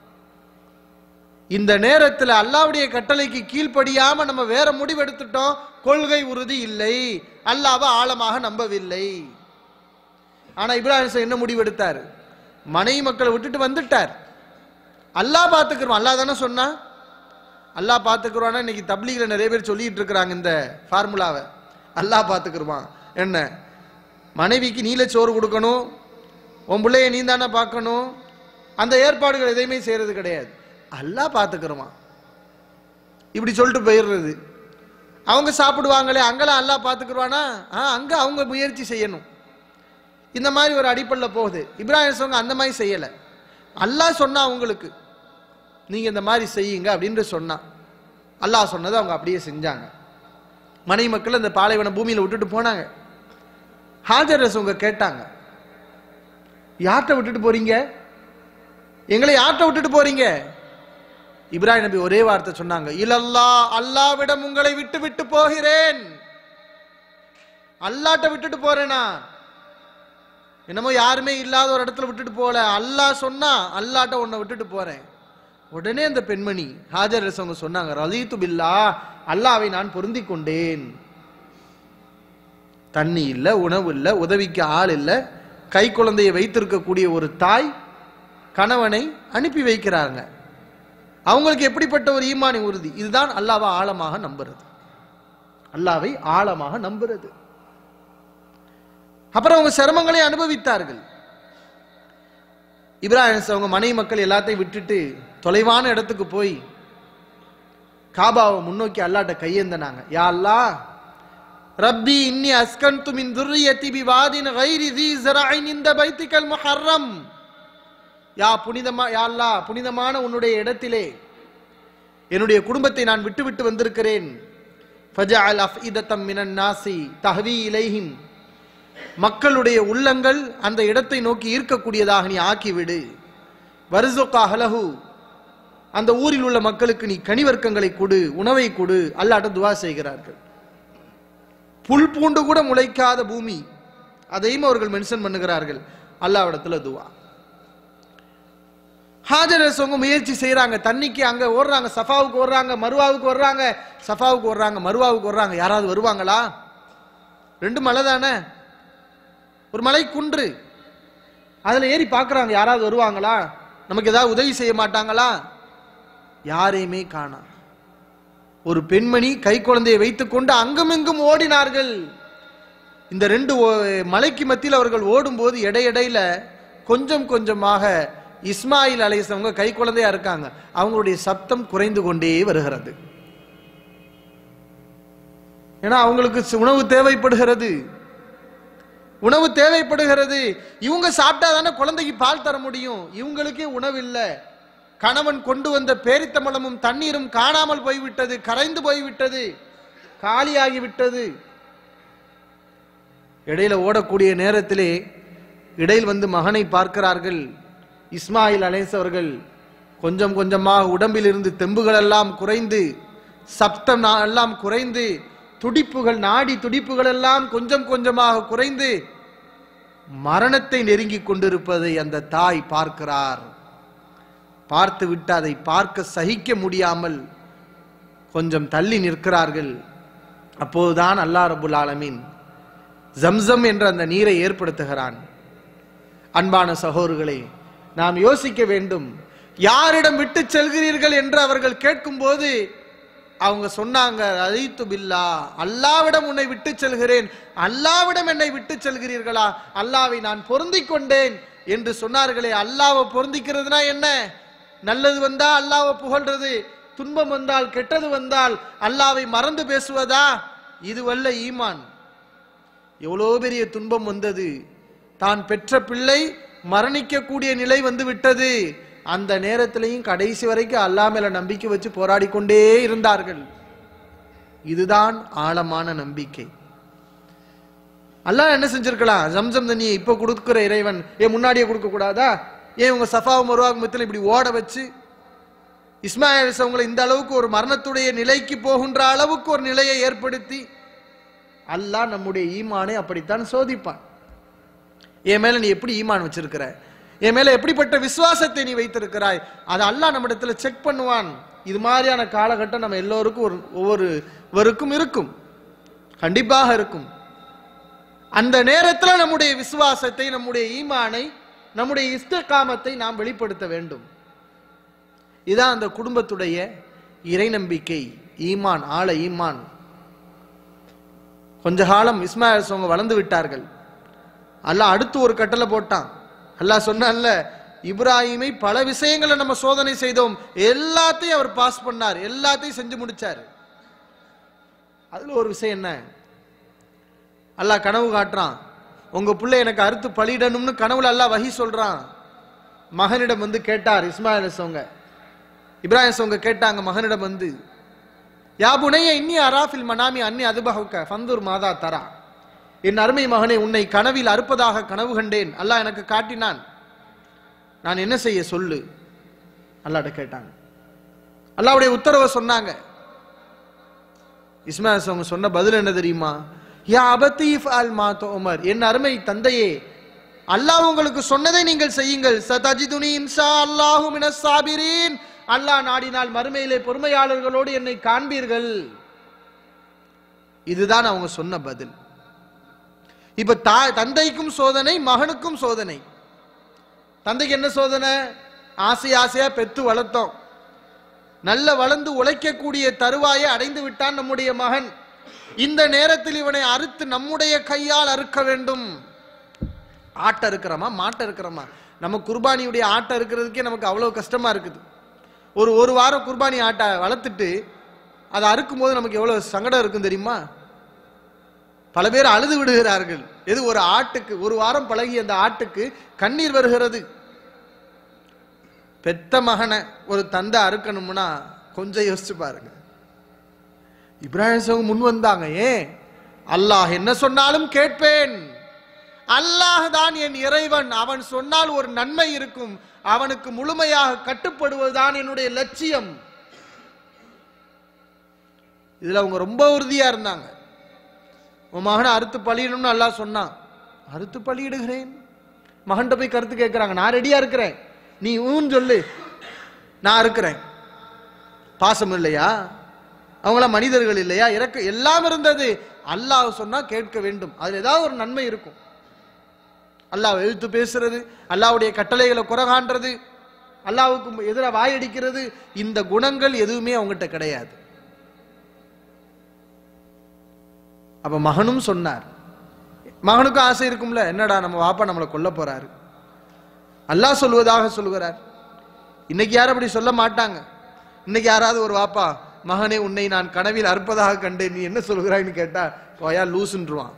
S1: இந்த நேரத்தில் அல்லாவுடைய கட்டளைக்கு கீழ்ப்படியாம நம்ம வேற முடிவு எடுத்துட்டோம் கொள்கை உறுதி இல்லை அல்லாவை ஆழமாக நம்பவில்லை ஆனா இப்ராஹிம் சார் என்ன முடிவு எடுத்தார் மனைவி மக்களை விட்டுட்டு வந்துட்டார் அல்லாஹ் பார்த்துக்கிறோம் அல்லாஹ் தானே சொன்னா அல்லாஹ் பார்த்துக்கிறோன்னா இன்னைக்கு தப்லீகில் நிறைய பேர் சொல்லிட்டு இருக்கிறாங்க இந்த ஃபார்முலாவை அல்லாஹ் பார்த்துக்கிருவான் என்ன மனைவிக்கு நீல சோறு கொடுக்கணும் உன் பிள்ளைய நீ தானே பார்க்கணும் அந்த ஏற்பாடுகள் எதையுமே செய்யறது கிடையாது அல்லாஹ் பார்த்துக்கிறோமா இப்படி சொல்லிட்டு போயிடுறது அவங்க சாப்பிடுவாங்களே அங்கெல்லாம் அல்லாஹ் பார்த்துக்கிருவானா ஆ அங்கே அவங்க முயற்சி செய்யணும் இந்த மாதிரி ஒரு அடிப்படையில் போகுது இப்ராஹிம் சொங்க அந்த மாதிரி செய்யலை அல்லாஹ் சொன்னா அவங்களுக்கு நீங்க இந்த மாதிரி செய்யுங்க அப்படின்னு சொன்னான் அல்லாஹ் சொன்னதை அவங்க அப்படியே செஞ்சாங்க மனைவி மக்கள் அந்த பாலைவன பூமியில விட்டுட்டு போனாங்க ஹாஜர் அவங்க கேட்டாங்க யார்கிட்ட விட்டுட்டு போறீங்க எங்களை யார்கிட்ட விட்டுட்டு போறீங்க இப்ராஹிம் நபி ஒரே வார்த்தை சொன்னாங்க இல்லல்லா அல்லாவிடம் உங்களை விட்டு விட்டு போகிறேன் அல்லாட்ட விட்டுட்டு போறேனா என்னமோ யாருமே இல்லாத ஒரு இடத்துல விட்டுட்டு போல அல்லாஹ் சொன்னா அல்லாட்ட உன்னை விட்டுட்டு போறேன் உடனே அந்த பெண்மணி ஹாஜர் அவங்க சொன்னாங்க ரலீத்து பில்லா அல்லாவை நான் பொருந்தி கொண்டேன் தண்ணி இல்ல உணவு இல்ல உதவிக்கு ஆள் இல்ல கை குழந்தையை வைத்திருக்கக்கூடிய ஒரு தாய் கணவனை அனுப்பி வைக்கிறாங்க அவங்களுக்கு எப்படிப்பட்ட ஒரு ஈமானி உறுதி இதுதான் அல்லாவை ஆழமாக நம்புறது அல்லாவை ஆழமாக நம்புறது அப்புறம் அவங்க சிரமங்களை அனுபவித்தார்கள் இப்ராஹிம் அவங்க மனைவி மக்கள் எல்லாத்தையும் விட்டுட்டு தொலைவான இடத்துக்கு போய் காபாவை முன்னோக்கி அல்லாட்ட கையேந்தனாங்க யா அல்லாஹ் ரப்பி இன்னி அஸ்கன்து மின் துர்ரியத்தி பிவாதின் கைரி தி ஜரஐன் இந்த பைத்திகல் முஹர்ரம் யா புனிதமா யா அல்லாஹ் புனிதமான உன்னுடைய இடத்திலே என்னுடைய குடும்பத்தை நான் விட்டு விட்டு வந்திருக்கிறேன் ஃபஜஅல் அஃஇதத்தம் மினன் நாசி தஹவி இலைஹிம் மக்களுடைய உள்ளங்கள் அந்த இடத்தை நோக்கி ஈர்க்கக்கூடியதாக நீ ஆக்கிவிடு வருசுக்கா ஹலஹு அந்த ஊரில் உள்ள மக்களுக்கு நீ கனிவர்க்கங்களை கொடு உணவை கொடு அல்லாட்ட துவா செய்கிறார்கள் புல் பூண்டு கூட முளைக்காத பூமி அதையும் அவர்கள் மென்ஷன் பண்ணுகிறார்கள் அல்லாவிடத்துல துவா ஹாஜரசவங்க முயற்சி செய்றாங்க தண்ணிக்கு அங்க ஓடுறாங்க சஃபாவுக்கு ஓடுறாங்க மருவாவுக்கு வர்றாங்க சஃபாவுக்கு வர்றாங்க மருவாவுக்கு வர்றாங்க யாராவது வருவாங்களா ரெண்டு மலை தானே ஒரு மலை குன்று அதுல ஏறி பார்க்கறாங்க யாராவது வருவாங்களா நமக்கு ஏதாவது உதவி செய்ய மாட்டாங்களா யாரையுமே காணோம் ஒரு பெண்மணி கை குழந்தையை வைத்துக்கொண்டு அங்குமிங்கும் ஓடினார்கள் இந்த ரெண்டு ஓ- மலைக்கு மத்தியில் அவர்கள் ஓடும்போது இடையிடையில கொஞ்சம் கொஞ்சமாக இஸ்மாயில் அலைசவங்க கை குழந்தையா இருக்காங்க அவங்களுடைய சப்தம் குறைந்து கொண்டே வருகிறது ஏன்னா அவங்களுக்கு சி- உணவு தேவைப்படுகிறது உணவு தேவைப்படுகிறது இவங்க சாப்பிட்டா தானே குழந்தைக்கு பால் தர முடியும் இவங்களுக்கே உணவு இல்லை கணவன் கொண்டு வந்த பேரித்தமலமும் தண்ணீரும் காணாமல் போய்விட்டது கரைந்து போய்விட்டது காலியாகி விட்டது இடையில ஓடக்கூடிய நேரத்திலே இடையில் வந்து மகனை பார்க்கிறார்கள் இஸ்மாயில் அலேஸ் அவர்கள் கொஞ்சம் கொஞ்சமாக உடம்பில் இருந்து தெம்புகள் எல்லாம் குறைந்து சப்தம் நா- எல்லாம் குறைந்து துடிப்புகள் நாடி துடிப்புகள் எல்லாம் கொஞ்சம் கொஞ்சமாக குறைந்து மரணத்தை நெருங்கிக் கொண்டிருப்பதை அந்த தாய் பார்க்கிறார் பார்த்து விட்டு அதை பார்க்க சகிக்க முடியாமல் கொஞ்சம் தள்ளி நிற்கிறார்கள் அப்போதுதான் அல்லாஹ் ரபுல் ஆலமீன் ஜம்சம் என்ற அந்த நீரை ஏற்படுத்துகிறான் அன்பான சகோதரர்களே நாம் யோசிக்க வேண்டும் யாரிடம் விட்டு செல்கிறீர்கள் என்று அவர்கள் கேட்கும்போது அவங்க சொன்னாங்க அழைத்து பில்லா அல்லாவிடம் உன்னை விட்டு செல்கிறேன் அல்லாவிடம் என்னை விட்டு செல்கிறீர்களா அல்லாவை நான் பொருந்திக் கொண்டேன் என்று சொன்னார்களே அல்லாவை பொருந்திக்கிறதுனா என்ன நல்லது வந்தா அல்லாவை புகழ்றது துன்பம் வந்தால் கெட்டது வந்தால் அல்லாவை மறந்து பேசுவதா இதுவல்ல ஈமான் எவ்வளோ பெரிய துன்பம் வந்தது தான் பெற்ற பிள்ளை மரணிக்கக்கூடிய நிலை வந்து விட்டது அந்த நேரத்திலையும் கடைசி வரைக்கும் அல்லா மேல நம்பிக்கை வச்சு போராடி கொண்டே இருந்தார்கள் இதுதான் ஆழமான நம்பிக்கை அல்லாஹ் என்ன செஞ்சிருக்கலாம் ஜம்சம் தண்ணியை இப்ப கொடுக்கிற இறைவன் ஏன் முன்னாடியே கொடுக்க கூடாதா ஏன் உங்க சஃபா மருவாக மத்தியில் இப்படி ஓட வச்சு இஸ்மாயில் அவங்களை இந்த அளவுக்கு ஒரு மரணத்துடைய நிலைக்கு போகின்ற அளவுக்கு ஒரு நிலையை ஏற்படுத்தி அல்லாஹ் நம்முடைய ஈமானை அப்படித்தான் சோதிப்பான் என் மேல நீ எப்படி ஈமான் வச்சிருக்கிற என் மேல எப்படிப்பட்ட விசுவாசத்தை நீ வைத்திருக்கிறாய் அதை அல்லாஹ் நம்மிடத்துல செக் பண்ணுவான் இது மாதிரியான காலகட்டம் நம்ம எல்லோருக்கும் ஒரு ஒவ்வொருவருக்கும் இருக்கும் கண்டிப்பாக இருக்கும் அந்த நேரத்தில் நம்முடைய விசுவாசத்தை நம்முடைய ஈமானை நம்முடைய இஸ்தகாமத்தை நாம் வெளிப்படுத்த வேண்டும் இதான் அந்த குடும்பத்துடைய இறை நம்பிக்கை ஈமான் ஆழ ஈமான் கொஞ்ச காலம் இஸ்மாயில் அவங்க வளர்ந்து விட்டார்கள் அல்லாஹ் அடுத்து ஒரு கட்டளை போட்டான் அல்லாஹ் சொன்னான்ல இப்ராஹிமை பல விஷயங்களை நம்ம சோதனை செய்தோம் எல்லாத்தையும் அவர் பாஸ் பண்ணார் எல்லாத்தையும் செஞ்சு முடிச்சார் அதுல ஒரு விஷயம் என்ன அல்லாஹ் கனவு காட்டுறான் உங்க புள்ளை எனக்கு அறுத்து பலியிடணும்னு கனவுல அல்லாஹ் வஹி சொல்றான் மகனிடம் வந்து கேட்டார் இஸ்மாயில் சோங்க இப்ராஹிம் சோங்க கேட்டாங்க மகனிடம் வந்து யா புனைய இன்னி அராஃபில் மனாமி அன்னி அதுபஹுக்க ஃபந்தூர் மாதா தரா என் அருமை மகனே உன்னை கனவில் அறுப்பதாக கனவு கண்டேன் அல்லாஹ் எனக்கு காட்டினான் நான் என்ன செய்ய சொல்லு அல்லாட்ட கேட்டாங்க அல்லாவுடைய உத்தரவை சொன்னாங்க இஸ்மாயில் அவங்க சொன்ன பதில் என்ன தெரியுமா யா அபத்தீஃப் அல் மாத்தோ உமர் என் அருமை தந்தையே அல்லாஹ் உங்களுக்கு சொன்னதை நீங்கள் செய்யுங்கள் சதஜிதுனி இன்ஷா அல்லாஹு மினஸ் சாபிரீன் அல்லாஹ் நாடினால் மறுமையிலே பொறுமையாளர்களோடு என்னை காண்பீர்கள் இதுதான் அவங்க சொன்ன பதில் இப்ப தா தந்தைக்கும் சோதனை மகனுக்கும் சோதனை தந்தைக்கு என்ன சோதனை ஆசை ஆசையா பெத்து வளர்த்தோம் நல்ல வளர்ந்து உழைக்கக்கூடிய தருவாயை அடைந்து விட்டான் நம்முடைய மகன் இந்த நேரத்தில் இவனை அறுத்து நம்முடைய கையால் அறுக்க வேண்டும் ஆட்டை இருக்கிறோமா மாட்டை இருக்கிறோமா நம்ம குர்பானியுடைய ஆட்டை இருக்கிறதுக்கே நமக்கு அவ்வளவு கஷ்டமா இருக்குது ஒரு ஒரு வாரம் குர்பானி ஆட்டை வளர்த்துட்டு அதை அறுக்கும் போது நமக்கு எவ்வளவு சங்கடம் இருக்கும் தெரியுமா பல பேர் அழுது விடுகிறார்கள் எது ஒரு ஆட்டுக்கு ஒரு வாரம் பழகிய அந்த ஆட்டுக்கு கண்ணீர் வருகிறது பெத்த மகனை ஒரு தந்தை அறுக்கணும்னா கொஞ்சம் யோசிச்சு பாருங்க இப்ராஹிம் சவுங்க முன் வந்தாங்க ஏன் அல்லாஹ் என்ன சொன்னாலும் கேட்பேன் அல்லாஹ் தான் என் இறைவன் அவன் சொன்னால் ஒரு நன்மை இருக்கும் அவனுக்கு முழுமையாக கட்டுப்படுவதுதான் என்னுடைய லட்சியம் இதுல அவங்க ரொம்ப உறுதியா இருந்தாங்க உன் மகனை அறுத்து பழியிடணும்னு அல்லாஹ் சொன்னான் அறுத்து பழியிடுகிறேன் மகன்கிட்ட போய் கருத்து கேட்கிறாங்க நான் ரெடியா இருக்கிறேன் நீ ஊன்னு சொல்லு நான் இருக்கிறேன் பாசம் இல்லையா அவங்களாம் மனிதர்கள் இல்லையா இறக்க எல்லாம் இருந்தது அல்லாஹ் சொன்னா கேட்க வேண்டும் அதுல ஏதாவது ஒரு நன்மை இருக்கும் அல்லாஹ் எழுத்து பேசுறது அல்லாஹ்வுடைய கட்டளைகளை குறை அல்லாஹ்வுக்கு எதிராக வாயடிக்கிறது இந்த குணங்கள் எதுவுமே அவங்ககிட்ட கிடையாது அப்ப மகனும் சொன்னார் மகனுக்கும் ஆசை இருக்கும்ல என்னடா நம்ம வாப்பா நம்மளை கொல்ல போறாரு அல்லாஹ் சொல்வதாக சொல்கிறார் இன்னைக்கு யாரும் அப்படி சொல்ல மாட்டாங்க இன்னைக்கு யாராவது ஒரு வாப்பா மகனே உன்னை நான் கனவில் அற்பதாக கண்டேன் நீ என்ன சொல்கிறாய்ன்னு கேட்டா போயா லூசுன்றுவான்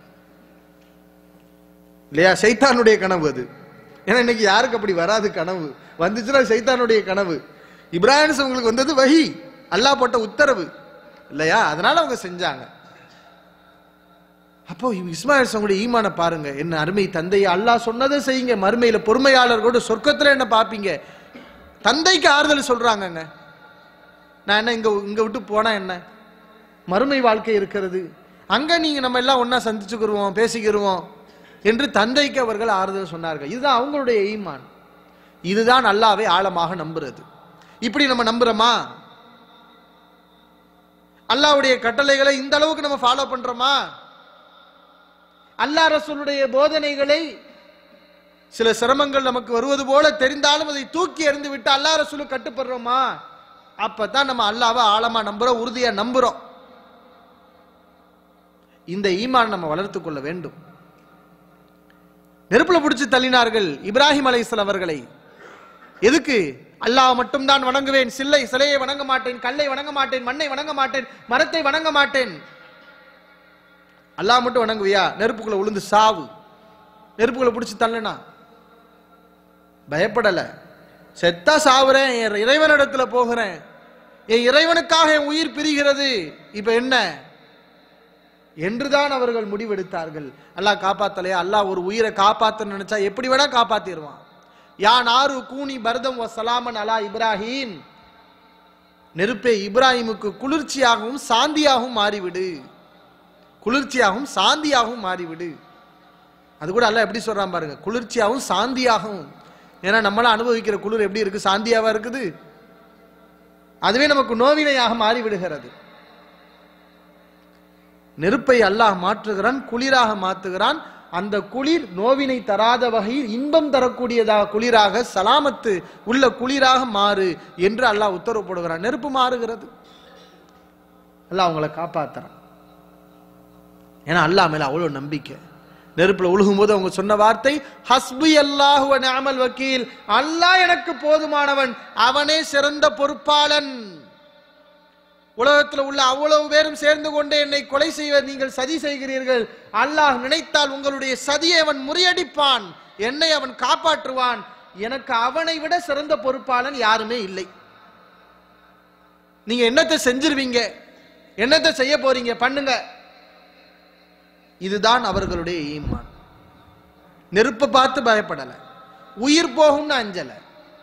S1: இல்லையா சைத்தானுடைய கனவு அது ஏன்னா இன்னைக்கு யாருக்கு அப்படி வராது கனவு வந்துச்சுன்னா சைத்தானுடைய கனவு இப்ராஹிம் உங்களுக்கு வந்தது வஹி அல்லாஹ் போட்ட உத்தரவு இல்லையா அதனால அவங்க செஞ்சாங்க அப்போ இஸ்மாயில் சங்களுடைய ஈமான பாருங்க என்ன அருமை தந்தையை அல்லாஹ் சொன்னதை செய்யுங்க மறுமையில பொறுமையாளர் கூட சொர்க்கத்துல என்ன பார்ப்பீங்க தந்தைக்கு ஆறுதல் சொல்றாங்கங்க நான் என்ன இங்க இங்க விட்டு போனா என்ன மறுமை வாழ்க்கை இருக்கிறது அங்க நீங்க நம்ம எல்லாம் ஒண்ணா சந்திச்சுக்கிருவோம் பேசிக்கிருவோம் என்று தந்தைக்கு அவர்கள் ஆறுதல் சொன்னார்கள் இதுதான் அவங்களுடைய ஈமான் இதுதான் அல்லாவை ஆழமாக நம்புறது இப்படி நம்ம நம்புறோமா அல்லாவுடைய கட்டளைகளை இந்த அளவுக்கு நம்ம ஃபாலோ பண்றோமா அல்லா ரசூலுடைய போதனைகளை சில சிரமங்கள் நமக்கு வருவது போல தெரிந்தாலும் அதை தூக்கி எறிந்து விட்டு அல்லா ரசூலு கட்டுப்படுறோமா அப்பதான் நம்ம அல்லாவை ஆழமா நம்புறோம் உறுதியா நம்புறோம் இந்த ஈமான் நம்ம வளர்த்துக் கொள்ள வேண்டும் நெருப்புல பிடிச்சு தள்ளினார்கள் இப்ராஹிம் அலைஹிஸ்ஸலாம் அவர்களை எதுக்கு அல்லாஹ் மட்டும்தான் வணங்குவேன் சில்லை சிலையை வணங்க மாட்டேன் கல்லை வணங்க மாட்டேன் மண்ணை வணங்க மாட்டேன் மரத்தை வணங்க மாட்டேன் அல்லாஹ் மட்டும் வணங்குவியா நெருப்புக்குள்ள விழுந்து சாவு நெருப்புக்குள்ள பிடிச்சு தள்ளனா பயப்படல செத்தா சாவுறேன் என் இறைவனிடத்துல போகிறேன் என் இறைவனுக்காக என் உயிர் பிரிகிறது இப்ப என்ன என்றுதான் அவர்கள் முடிவெடுத்தார்கள் அல்லாஹ் காப்பாத்தலையா அல்லாஹ் ஒரு உயிரை காப்பாத்த நினைச்சா எப்படி வேணா காப்பாத்திடுவான் யான் ஆறு கூனி பரதம் வசலாமன் அலா இப்ராஹிம் நெருப்பே இப்ராஹிமுக்கு குளிர்ச்சியாகவும் சாந்தியாகவும் மாறிவிடு குளிர்ச்சியாகவும் சாந்தியாகவும் மாறிவிடு அது கூட அல்லாஹ் எப்படி சொல்றான் பாருங்க குளிர்ச்சியாகவும் சாந்தியாகவும் ஏன்னா நம்மளாம் அனுபவிக்கிற குளிர் எப்படி இருக்கு சாந்தியாவா இருக்குது அதுவே நமக்கு நோவினையாக மாறிவிடுகிறது நெருப்பை அல்லாஹ் மாற்றுகிறான் குளிராக மாற்றுகிறான் அந்த குளிர் நோவினை தராத வகையில் இன்பம் தரக்கூடியதாக குளிராக சலாமத்து உள்ள குளிராக மாறு என்று அல்லாஹ் உத்தரவு போடுகிறான் நெருப்பு மாறுகிறது அல்லாஹ் அவங்கள காப்பாத்துறான் ஏன்னா அல்லாஹ் மேல அவ்வளவு நம்பிக்கை நெருப்புல உழுகும் போது அவங்க சொன்ன வார்த்தை ஹஸ்பி அல்லாஹு வ நிஅமல் வக்கீல் அல்லாஹ் எனக்கு போதுமானவன் அவனே சிறந்த பொறுப்பாளன் உலகத்தில் உள்ள அவ்வளவு பேரும் சேர்ந்து கொண்டு என்னை கொலை செய்வ நீங்கள் சதி செய்கிறீர்கள் அல்லாஹ் நினைத்தால் உங்களுடைய சதியை அவன் முறியடிப்பான் என்னை அவன் காப்பாற்றுவான் எனக்கு அவனை விட சிறந்த பொறுப்பாளன் யாருமே இல்லை நீங்க என்னத்தை செஞ்சிருவீங்க என்னத்தை செய்ய போறீங்க பண்ணுங்க இதுதான் அவர்களுடைய ஈமான் நெருப்பை பார்த்து பயப்படல உயிர் போகும்னு அஞ்சல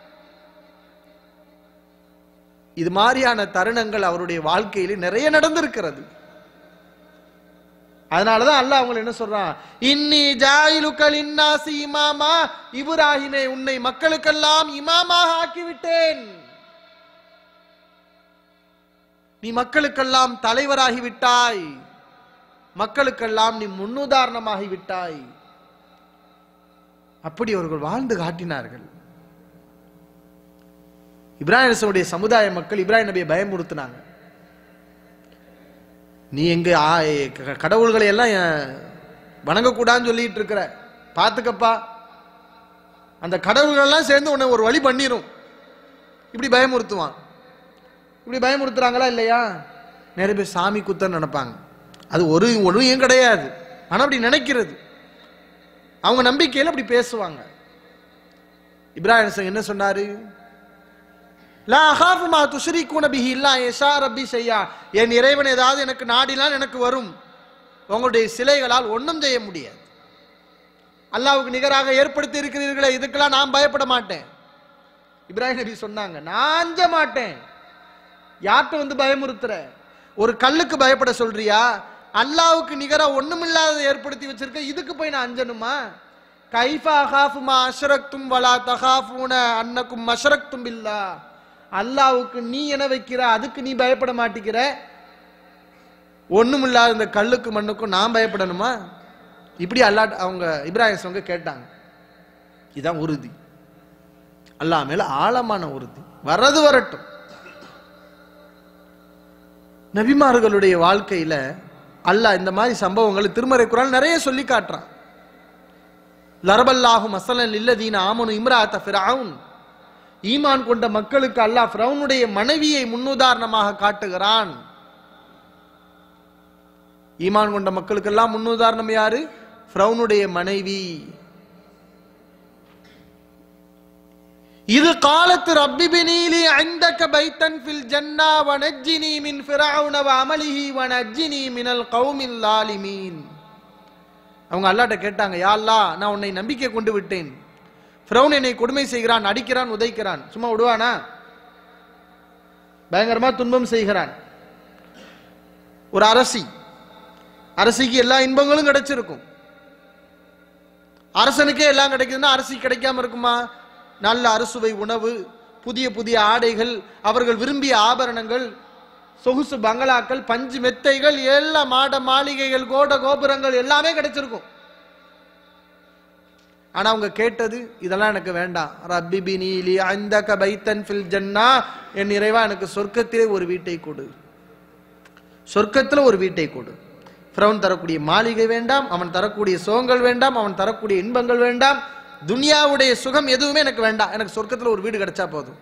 S1: இது மாதிரியான தருணங்கள் அவருடைய வாழ்க்கையில நிறைய நடந்திருக்கிறது அதனாலதான் அல்லாஹ் அவங்களை என்ன சொல்றான் இன்னி ஜாயிலுக்கல் இன்னாசி இமாமா இப்ராஹிமே உன்னை மக்களுக்கெல்லாம் இமாமாக ஆக்கிவிட்டேன் நீ மக்களுக்கெல்லாம் தலைவராகி விட்டாய் மக்களுக்கெல்லாம் நீ முன்னுதாரணமாகி விட்டாய் அப்படி அவர்கள் வாழ்ந்து காட்டினார்கள் இப்ராஹிம் அலிஸ்லமுடைய சமுதாய மக்கள் இப்ராஹிம் நபியை பயமுறுத்தினாங்க நீ எங்க ஆ- க- கடவுள்களை எல்லாம் அஹ், வணங்கக்கூடாதுன்னு சொல்லிட்டு இருக்கிற பாத்துக்கப்பா அந்த கடவுள்கள் எல்லாம் சேர்ந்து உன்னை ஒரு வழி பண்ணிரும் இப்படி பயமுறுத்துவான் இப்படி பயமுறுத்துறாங்களா இல்லையா நிறைய பேர் சாமி குத்தன்னு நினைப்பாங்க அது ஒரு ஒன்றும் கிடையாது ஆனா அப்படி நினைக்கிறது அவங்க நம்பிக்கையில அப்படி பேசுவாங்க இப்ராஹிம் அலிஸ்லாம் என்ன சொன்னாரு லா அகாஃபு மா துஷ்ரிகூன பிஹி இல்லா யஷா ரப்பி செய்யா என் இறைவன் ஏதாவது எனக்கு நாடினால் எனக்கு வரும் உங்களுடைய சிலைகளால் ஒன்றும் செய்ய முடியாது அல்லாவுக்கு நிகராக ஏற்படுத்தி இருக்கிறீர்களே இதுக்கெல்லாம் நான் பயப்பட மாட்டேன் இப்ராஹிம் நபி சொன்னாங்க நான் அஞ்ச மாட்டேன் யார்கிட்ட வந்து பயமுறுத்துற ஒரு கல்லுக்கு பயப்பட சொல்றியா அல்லாவுக்கு நிகரா ஒண்ணுமில்லாத ஏற்படுத்தி வச்சிருக்க இதுக்கு போய் நான் அஞ்சனுமா கைஃபா அகாஃபுமா அஷ்ரக்தும் வலா தகாஃபூன அன்னக்கும் அஷ்ரக்தும் பில்லா அல்லாவுக்கு நீ என வைக்கிற அதுக்கு நீ பயப்பட மாட்டிக்கிற ஒண்ணுமில்லாத இந்த கல்லுக்கு மண்ணுக்கும் நான் பயப்படணுமா இப்படி அல்லா அவங்க இப்ராஹிம் அவங்க கேட்டாங்க இதான் உறுதி அல்லாஹ் மேல ஆழமான உறுதி வர்றது வரட்டும் நபிமார்களுடைய வாழ்க்கையில அல்லாஹ் இந்த மாதிரி சம்பவங்கள் திருமறை குரான் நிறைய சொல்லி காட்டுறான் லரபல்லாஹு மசலன் இல்லதீன ஆமனு இம்ராத்த ஃபிரவுன் ஈமான் கொண்ட மக்களுக்கு அல்லாஹ் ஃபிரவுனுடைய மனைவியை முன்னுதாரணமாக காட்டுகிறான் ஈமான் கொண்ட மக்களுக்கெல்லாம் முன்னுதாரணம் யாரு ஃபிரவுனுடைய மனைவி இது காலத்து ரப்பி பினீலி அந்தக பைத்தன் ஃபில் ஜன்னா வனஜ்ஜினி மின் ஃபிரவுன வ அமலிஹி வனஜ்ஜினி மினல் கௌமில் லாலிமீன் அவங்க அல்லாட்ட கேட்டாங்க யா அல்லாஹ் நான் உன்னை நம்பிக்கை கொண்டு விட்டேன் ஃபிரௌன் என்னை கொடுமை செய்கிறான் அடிக்கிறான் உதைக்கிறான் சும்மா விடுவானா பயங்கரமா துன்பம் செய்கிறான் ஒரு அரசி அரசிக்கு எல்லா இன்பங்களும் கிடைச்சிருக்கும் அரசனுக்கே எல்லாம் கிடைக்குதுன்னா அரசி கிடைக்காம இருக்குமா நல்ல அறுசுவை உணவு புதிய புதிய ஆடைகள் அவர்கள் விரும்பிய ஆபரணங்கள் சொகுசு பங்களாக்கள் பஞ்சு மெத்தைகள் எல்லா மாட மாளிகைகள் கோட கோபுரங்கள் எல்லாமே கிடைச்சிருக்கும் ஆனா அவங்க கேட்டது இதெல்லாம் எனக்கு வேண்டாம் ரப்பி பினீலி அந்தக பைத்தன் ஃபில் ஜன்னா என் இறைவா எனக்கு சொர்க்கத்திலே ஒரு வீட்டை கொடு சொர்க்கத்துல ஒரு வீட்டை கொடு ஃபிரௌன் தரக்கூடிய மாளிகை வேண்டாம் அவன் தரக்கூடிய சுகங்கள் வேண்டாம் அவன் தரக்கூடிய இன்பங்கள் வேண்டாம் துனியாவுடைய சுகம் எதுவுமே எனக்கு வேண்டாம் எனக்கு சொர்க்கத்துல ஒரு வீடு கிடைச்சா போதும்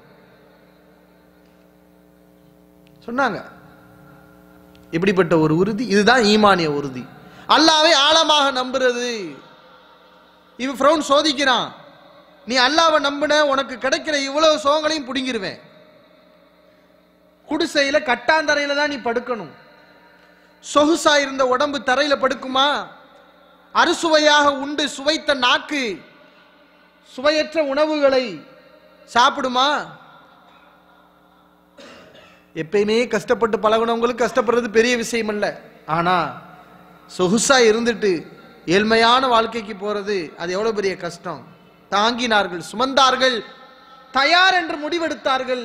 S1: சொன்னாங்க இப்படிப்பட்ட ஒரு உறுதி இதுதான் ஈமானிய உறுதி அல்லாவை ஆழமாக நம்புறது இவன் ஃப்ரௌன் சோதிக்கிறான் நீ அல்லாவை நம்பின உனக்கு கிடைக்கிற இவ்வளவு சோகங்களையும் புடுங்கிருவேன் குடிசையில கட்டாந்தரையில தான் நீ படுக்கணும் சொகுசா இருந்த உடம்பு தரையில படுக்குமா அறுசுவையாக உண்டு சுவைத்த நாக்கு சுவையற்ற உணவுகளை சாப்பிடுமா எப்பயுமே கஷ்டப்பட்டு பழகுனவங்களுக்கு கஷ்டப்படுறது பெரிய விஷயம் அல்ல ஆனா சொகுசா இருந்துட்டு ஏழ்மையான வாழ்க்கைக்கு போறது அது எவ்வளவு பெரிய கஷ்டம் தாங்கினார்கள் சுமந்தார்கள் தயார் என்று முடிவெடுத்தார்கள்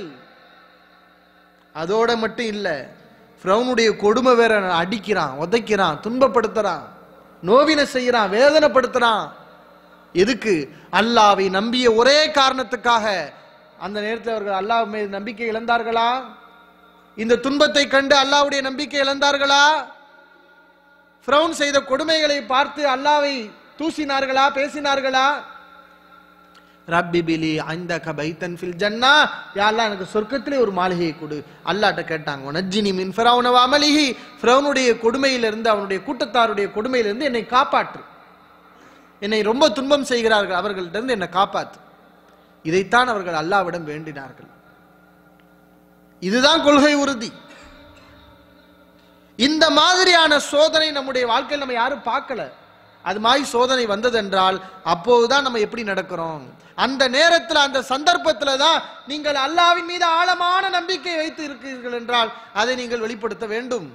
S1: அதோட மட்டும் இல்ல ஃப்ரௌனுடைய கொடுமை வேற அடிக்கிறான் உதைக்கிறான் துன்பப்படுத்துறான் நோவின செய்யறான் வேதனைப்படுத்துறான் எதுக்கு அல்லாவை நம்பிய ஒரே காரணத்துக்காக அந்த நேரத்தில் அவர்கள் அல்லாஹ் மீது நம்பிக்கை இழந்தார்களா இந்த துன்பத்தை கண்டு அல்லாஹ்வுடைய நம்பிக்கை இழந்தார்களா ஃப்ரௌன் செய்த கொடுமைகளை பார்த்து அல்லாவை தூசினார்களா பேசினார்களா ரப்பி பிலி அந்த கபைத்தன் ஃபில் ஜன்னா யா அல்லாஹ் எனக்கு சொர்க்கத்திலே ஒரு மாளிகையை கொடு அல்லாட்ட கேட்டாங்க நஜ்ஜினி மின் ஃபிரௌன அமலிஹி ஃபிரௌனுடைய கொடுமையிலிருந்து அவனுடைய கூட்டத்தாருடைய கொடுமையிலிருந்து என்னை காப்பாற்று என்னை ரொம்ப துன்பம் செய்கிறார்கள் அவர்களிடமிருந்து என்னை காப்பாத்து இதைத்தான் அவர்கள் அல்லாவிடம் வேண்டினார்கள் இதுதான் கொள்கை உறுதி இந்த மாதிரியான சோதனை நம்முடைய வாழ்க்கையில் நம்ம யாரும் பார்க்கல அது மாதிரி சோதனை வந்ததென்றால் அப்போதுதான் நம்ம எப்படி நடக்கிறோம் அந்த நேரத்தில் அந்த சந்தர்ப்பத்தில் தான் நீங்கள் அல்லாவின் மீது ஆழமான நம்பிக்கை வைத்து இருக்கிறீர்கள் என்றால் அதை நீங்கள் வெளிப்படுத்த வேண்டும்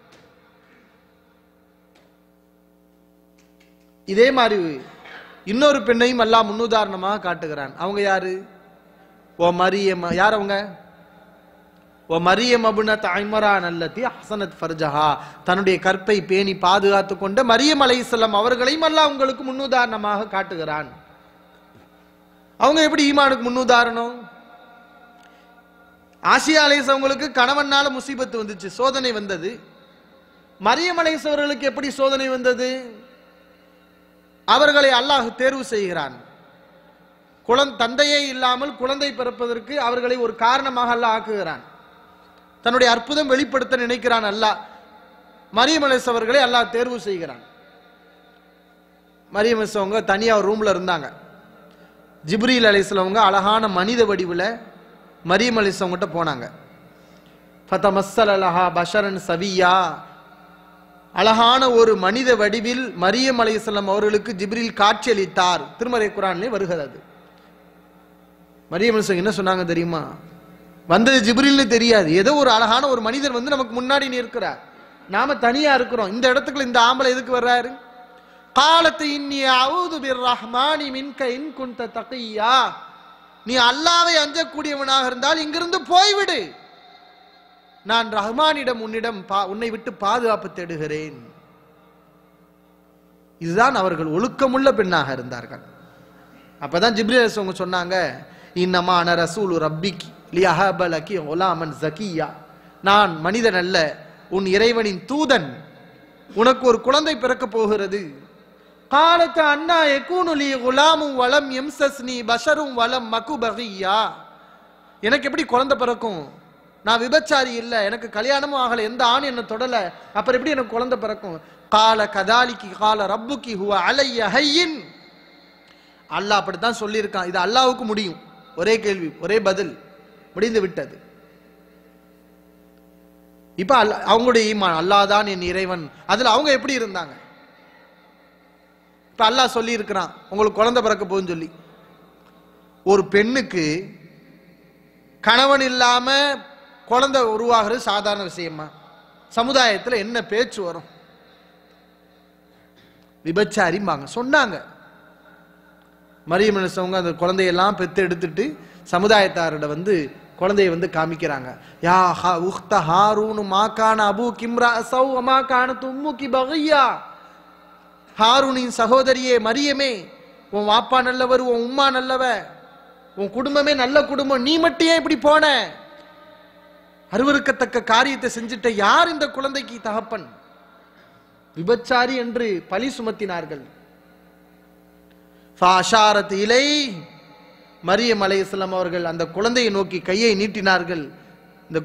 S1: இதே மாதிரி இன்னொரு பெண்ணையும் அல்லாஹ் முன்னுதாரணமாக காட்டுகிறான் அவங்க யாரு ஓ மரியம் யார் அவங்க ஓ மரியம் அபுனத் ஐமரான் அல்லத்தி ஹசனத் ஃபர்ஜஹா தன்னுடைய கற்பை பேணி பாதுகாத்து கொண்ட மரியம் அலைஹிஸ்ஸலாம் அவர்களையும் அல்லாஹ் உங்களுக்கு முன்னுதாரணமாக காட்டுகிறான் அவங்க எப்படி ஈமானுக்கு முன்னுதாரணம் ஆசியா அலைஸ் அவங்களுக்கு கணவனால முசீபத்து வந்துச்சு சோதனை வந்தது மரியம் அலைஸ் அவர்களுக்கு எப்படி சோதனை வந்தது அவர்களை அல்லாஹ் தேர்வு செய்கிறான் குழந் தந்தையே இல்லாமல் குழந்தை பிறப்பதற்கு அவர்களை ஒரு காரணமாக அல்லாஹ் ஆக்குகிறான் தன்னுடைய அற்புதம் வெளிப்படுத்த நினைக்கிறான் அல்லாஹ் மரியம் அலைஸ் அவர்களை அல்லாஹ் தேர்வு செய்கிறான் மரியம் அலைஸ் அவங்க தனியா ஒரு ரூம்ல இருந்தாங்க ஜிப்ரீல் அலைஸ்லவங்க அழகான மனித வடிவில் மரியம் அலிசவங்கிட்ட போனாங்க ஃபதமஸ்ஸல் அலஹா பஷரன் சவியா அழகான ஒரு மனித வடிவில் மரியம் அலைஹிஸ்ஸலாம் அவர்களுக்கு ஜிப்ரில் காட்சியளித்தார் திருமறை குரான்லே வருகிறது மரியம் அலிஸ்லாம் என்ன சொன்னாங்க தெரியுமா வந்தது ஜிப்ரில்னு தெரியாது ஏதோ ஒரு அழகான ஒரு மனிதர் வந்து நமக்கு முன்னாடி நிற்கிறார் நாம தனியா இருக்கிறோம் இந்த இடத்துக்குள்ள இந்த ஆம்பளை எதுக்கு வர்றாரு காலத்து இன்னி அவுது பிர் ரஹ்மானி மின்க இன் குந்த தகையா நீ அல்லாவை அஞ்சக்கூடியவனாக இருந்தால் இங்கிருந்து போய்விடு நான் ரஹ்மானிடம் உன்னிடம் பா- உன்னை விட்டு பாதுகாப்பு தேடுகிறேன் இதுதான் அவர்கள் ஒழுக்கமுள்ள பெண்ணாக இருந்தார்கள் அப்பதான் ஜிப்ரீல் அலைஹிஸ்ஸலாம் அவங்க சொன்னாங்க இன்னமா அன ரசூலு ரப்பிக் லியஹபலகி உலாமன் ஜக்கியா நான் மனிதன் அல்ல உன் இறைவனின் தூதன் உனக்கு ஒரு குழந்தை பிறக்க போகிறது காலத்து அண்ணா எக்கூனு லி குலாமும் வலம் எம்சஸ்னி பஷரும் வலம் மகு பகியா எனக்கு எப்படி குழந்தை பிறக்கும் நான் விபச்சாரி இல்ல எனக்கு கல்யாணமும் ஆகல எந்த ஆண் என்ன தொடல அப்புறம் எப்படி எனக்கு குழந்தை பிறக்கும் கால கதாலிக்கு கால ரப்புக்கி ஹுவ அலைய ஹையின் அல்லாஹ் அப்படித்தான் சொல்லியிருக்கான் இது அல்லாஹ்வுக்கு முடியும் ஒரே கேள்வி ஒரே பதில் முடிந்து விட்டது இப்ப அல்ல அவங்களுடைய ஈமான் அல்லாஹ் தான் என் இறைவன் அதுல அவங்க எப்படி இருந்தாங்க இப்ப அல்லாஹ் சொல்லி இருக்கிறான் உங்களுக்கு குழந்தை பிறக்க போகுதுன்னு சொல்லி ஒரு பெண்ணுக்கு கணவன் இல்லாம குழந்தை உருவாகிறது சாதாரண விஷயமா சமுதாயத்துல என்ன பேச்சு வரும் விபச்சாரிம்பாங்க சொன்னாங்க மரியம் நினைச்சவங்க அந்த குழந்தையெல்லாம் பெத்து எடுத்துட்டு சமுதாயத்தாரோட வந்து குழந்தைய வந்து காமிக்கிறாங்க யா ஹா உக்த ஹாரூனு மாக்கான அபு கிம்ரா சௌ அமாக்கான தும்முகி பகையா ஹாரூனின் சகோதரியே மரியமே உன் வாப்பா நல்லவர் உன் உம்மா நல்லவ உன் குடும்பமே நல்ல குடும்பம் நீ மட்டும் ஏன் இப்படி போன அருவருக்கத்தக்க காரியத்தை செஞ்சுட்ட யார் இந்த குழந்தைக்கு தகப்பன் விபச்சாரி என்று பழி சுமத்தினார்கள் ஃபாஷாரத் இலை மரியம் அலைஹிஸ்ஸலாம் அவர்கள் அந்த குழந்தையை நோக்கி கையை நீட்டினார்கள் இந்த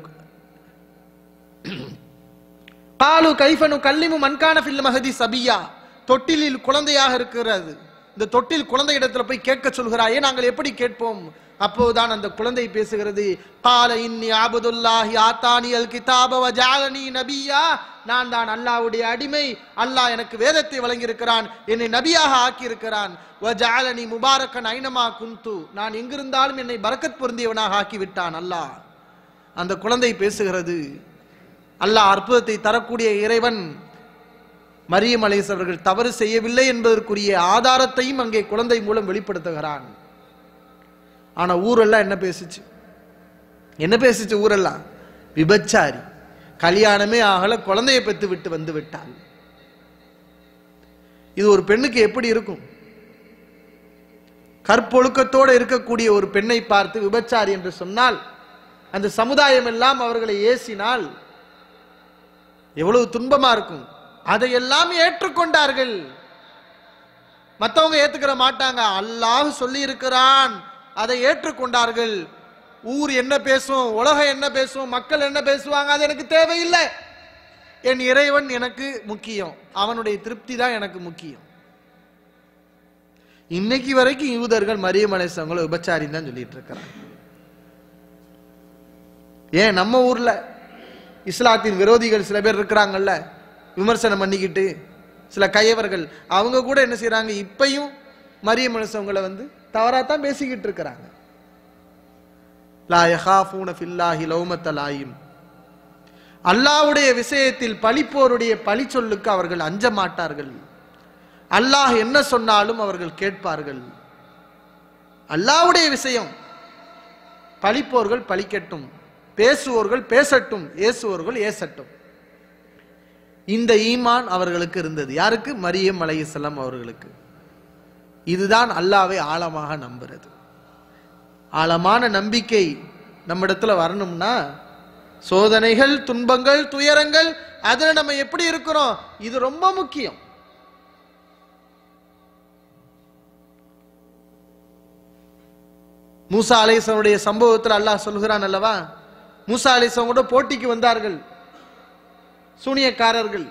S1: காலு கைஃபனு கல்லிமு மன்கான ஃபில் மஹதி சபியா தொட்டிலில் குழந்தையாக இருக்கிறது இந்த தொட்டில் குழந்தை இடத்துல போய் கேட்க சொல்கிறாயே நாங்கள் எப்படி கேட்போம் அப்போதுதான் அந்த குழந்தை பேசுகிறது கால இன்னி ஆபுதுல்லாஹி ஆத்தானி அல் கிதாப வ ஜஅலனி நபியா நான் தான் அல்லாஹ்வுடைய அடிமை அல்லாஹ் எனக்கு வேதத்தை வழங்கியிருக்கிறான் என்னை நபியாக ஆக்கியிருக்கிறான் வ ஜஅலனி முபாரக்கன் ஐனமா குந்து நான் எங்கிருந்தாலும் என்னை பரக்கத் பொருந்தியவனாக ஆக்கி விட்டான் அல்லாஹ் அந்த குழந்தை பேசுகிறது அல்லாஹ் அற்புதத்தை தரக்கூடிய இறைவன் மரியம் அலைஸ் அவர்கள் தவறு செய்யவில்லை என்பதற்குரிய ஆதாரத்தையும் அங்கே குழந்தை மூலம் வெளிப்படுத்துகிறான் ஆனா ஊரெல்லாம் என்ன பேசுச்சு என்ன பேசுச்சு ஊரெல்லாம் விபச்சாரி கல்யாணமே ஆகல குழந்தைய பெத்து விட்டு வந்து விட்டாள் இது ஒரு பெண்ணுக்கு எப்படி இருக்கும் கற்பொழுக்கத்தோடு இருக்கக்கூடிய ஒரு பெண்ணை பார்த்து விபச்சாரி என்று சொன்னால் அந்த சமுதாயம் எல்லாம் அவர்களை ஏசினால் எவ்வளவு துன்பமா இருக்கும் அதையெல்லாம் ஏற்றுக்கொண்டார்கள் மத்தவங்க ஏத்துக்கிற மாட்டாங்க அல்லாஹ் சொல்லி இருக்கிறான் அதை ஏற்றுக்கொண்டார்கள் ஊர் என்ன பேசும் உலகம் என்ன பேசும் மக்கள் என்ன பேசுவாங்க அது எனக்கு தேவையில்லை என் இறைவன் எனக்கு முக்கியம் அவனுடைய திருப்தி தான் எனக்கு முக்கியம் இன்னைக்கு வரைக்கும் யூதர்கள் மரியம் அலைசவங்களை விபச்சாரின்னு தான் சொல்லிட்டு இருக்கிறாங்க ஏன் நம்ம ஊர்ல இஸ்லாத்தின் விரோதிகள் சில பேர் இருக்கிறாங்கல்ல விமர்சனம் பண்ணிக்கிட்டு சில கையவர்கள் அவங்க கூட என்ன செய்றாங்க இப்பையும் மரிய மனுஷவங்களை வந்து தவறாத்தான் பேசிக்கிட்டு இருக்கிறாங்க லா யஹாஃபூன ஃபில்லாஹி லௌமத்த லாயிம் அல்லாஹ்வுடைய விஷயத்தில் பழிப்போருடைய பழி சொல்லுக்கு அவர்கள் அஞ்ச மாட்டார்கள் அல்லாஹ் என்ன சொன்னாலும் அவர்கள் கேட்பார்கள் அல்லாஹ்வுடைய விஷயம் பழிப்போர்கள் பழிக்கட்டும் பேசுவோர்கள் பேசட்டும் ஏசுவோர்கள் ஏசட்டும் இந்த ஈமான் அவர்களுக்கு இருந்தது யாருக்கு மரியம் அலைஹிஸ்ஸலாம் அவர்களுக்கு இதுதான் அல்லாவை ஆழமாக நம்புறது ஆழமான நம்பிக்கை நம்மிடத்துல வரணும்னா சோதனைகள் துன்பங்கள் துயரங்கள் அதுல நம்ம எப்படி இருக்கிறோம் இது ரொம்ப முக்கியம் மூசா அலைசனுடைய சம்பவத்தில் அல்லாஹ் சொல்கிறான் அல்லவா மூசா அலைசன் கூட போட்டிக்கு வந்தார்கள் சூனியக்காரர்கள்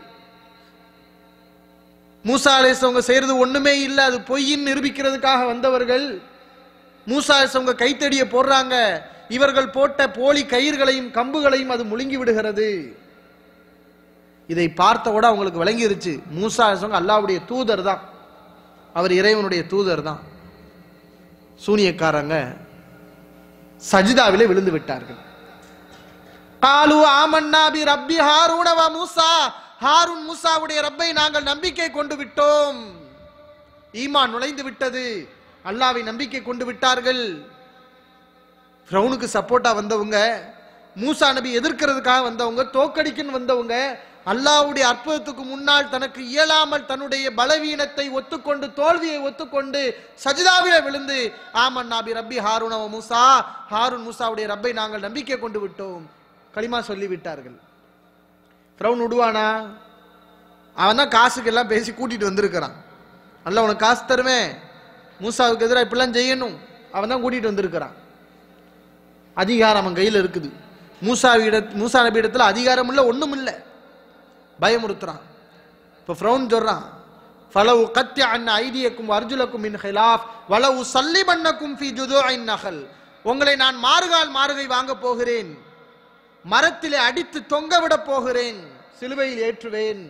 S1: மூசா அலைசவங்க செய்யறது ஒண்ணுமே இல்லை அது பொய்ன்னு நிரூபிக்கிறதுக்காக வந்தவர்கள் மூசா அலைசவங்க கைத்தடிய போடுறாங்க இவர்கள் போட்ட போலி கயிர்களையும் கம்புகளையும் அது முழுங்கி விடுகிறது இதை பார்த்தவோட அவங்களுக்கு விளங்கிருச்சு மூசா சொங்க அல்லாவுடைய தூதர் தான் அவர் இறைவனுடைய தூதர் தான் சூனியக்காரங்க சஜிதாவிலே விழுந்து விட்டார்கள் காலு ஆமன்னா பி ரப்பி ஹாரூனவா மூசா ஹாரூன் மூசாவுடைய ரப்பை நாங்கள் நம்பிக்கை கொண்டு விட்டோம் ஈமான் நுழைந்து விட்டது அல்லாவை நம்பிக்கை கொண்டு விட்டார்கள் ஃப்ரௌனுக்கு சப்போர்ட்டா வந்தவங்க மூசா நபி எதிர்க்கிறதுக்காக வந்தவங்க தோக்கடிக்குன்னு வந்தவங்க அல்லாஹ்வுடைய அற்புதத்துக்கு முன்னால் தனக்கு இயலாமல் தன்னுடைய பலவீனத்தை ஒத்துக்கொண்டு தோல்வியை ஒத்துக்கொண்டு சஜிதாவில விழுந்து ஆமன் நாபி ரப்பி ஹாரூன் அவ மூசா ஹாரூன் மூசாவுடைய ரப்பை நாங்கள் நம்பிக்கை கொண்டு விட்டோம் களிமா சொல்லி விட்டார்கள் ஃப்ரௌன் விடுவானா அவன் தான் காசுக்கு எல்லாம் பேசி கூட்டிட்டு வந்திருக்கிறான் அல்ல உனக்கு காசு தருவேன் மூசாவுக்கு எதிராக இப்படிலாம் செய்யணும் அவன் தான் கூட்டிட்டு வந்திருக்கிறான் அதிகாரம் அவன் கையில் இருக்குது மூசா இட மூசா நபி இடத்துல அதிகாரம் இல்லை ஒண்ணும் இல்லை பயமுறுத்துறான் இப்போ ஃப்ரௌன் சொல்றான் ஃபலவு கத்தி அன் ஐடியக்கும் அர்ஜுலக்கும் மின் ஹிலாஃப் வலவு சல்லி பண்ணக்கும் ஃபி ஜுதுஇன் நகல் உங்களை நான் மாறுகால் மாறுகை வாங்க போகிறேன் மரத்திலே அடித்து தொங்க விட போகிறேன் சிலுவையில் ஏற்றுவேன்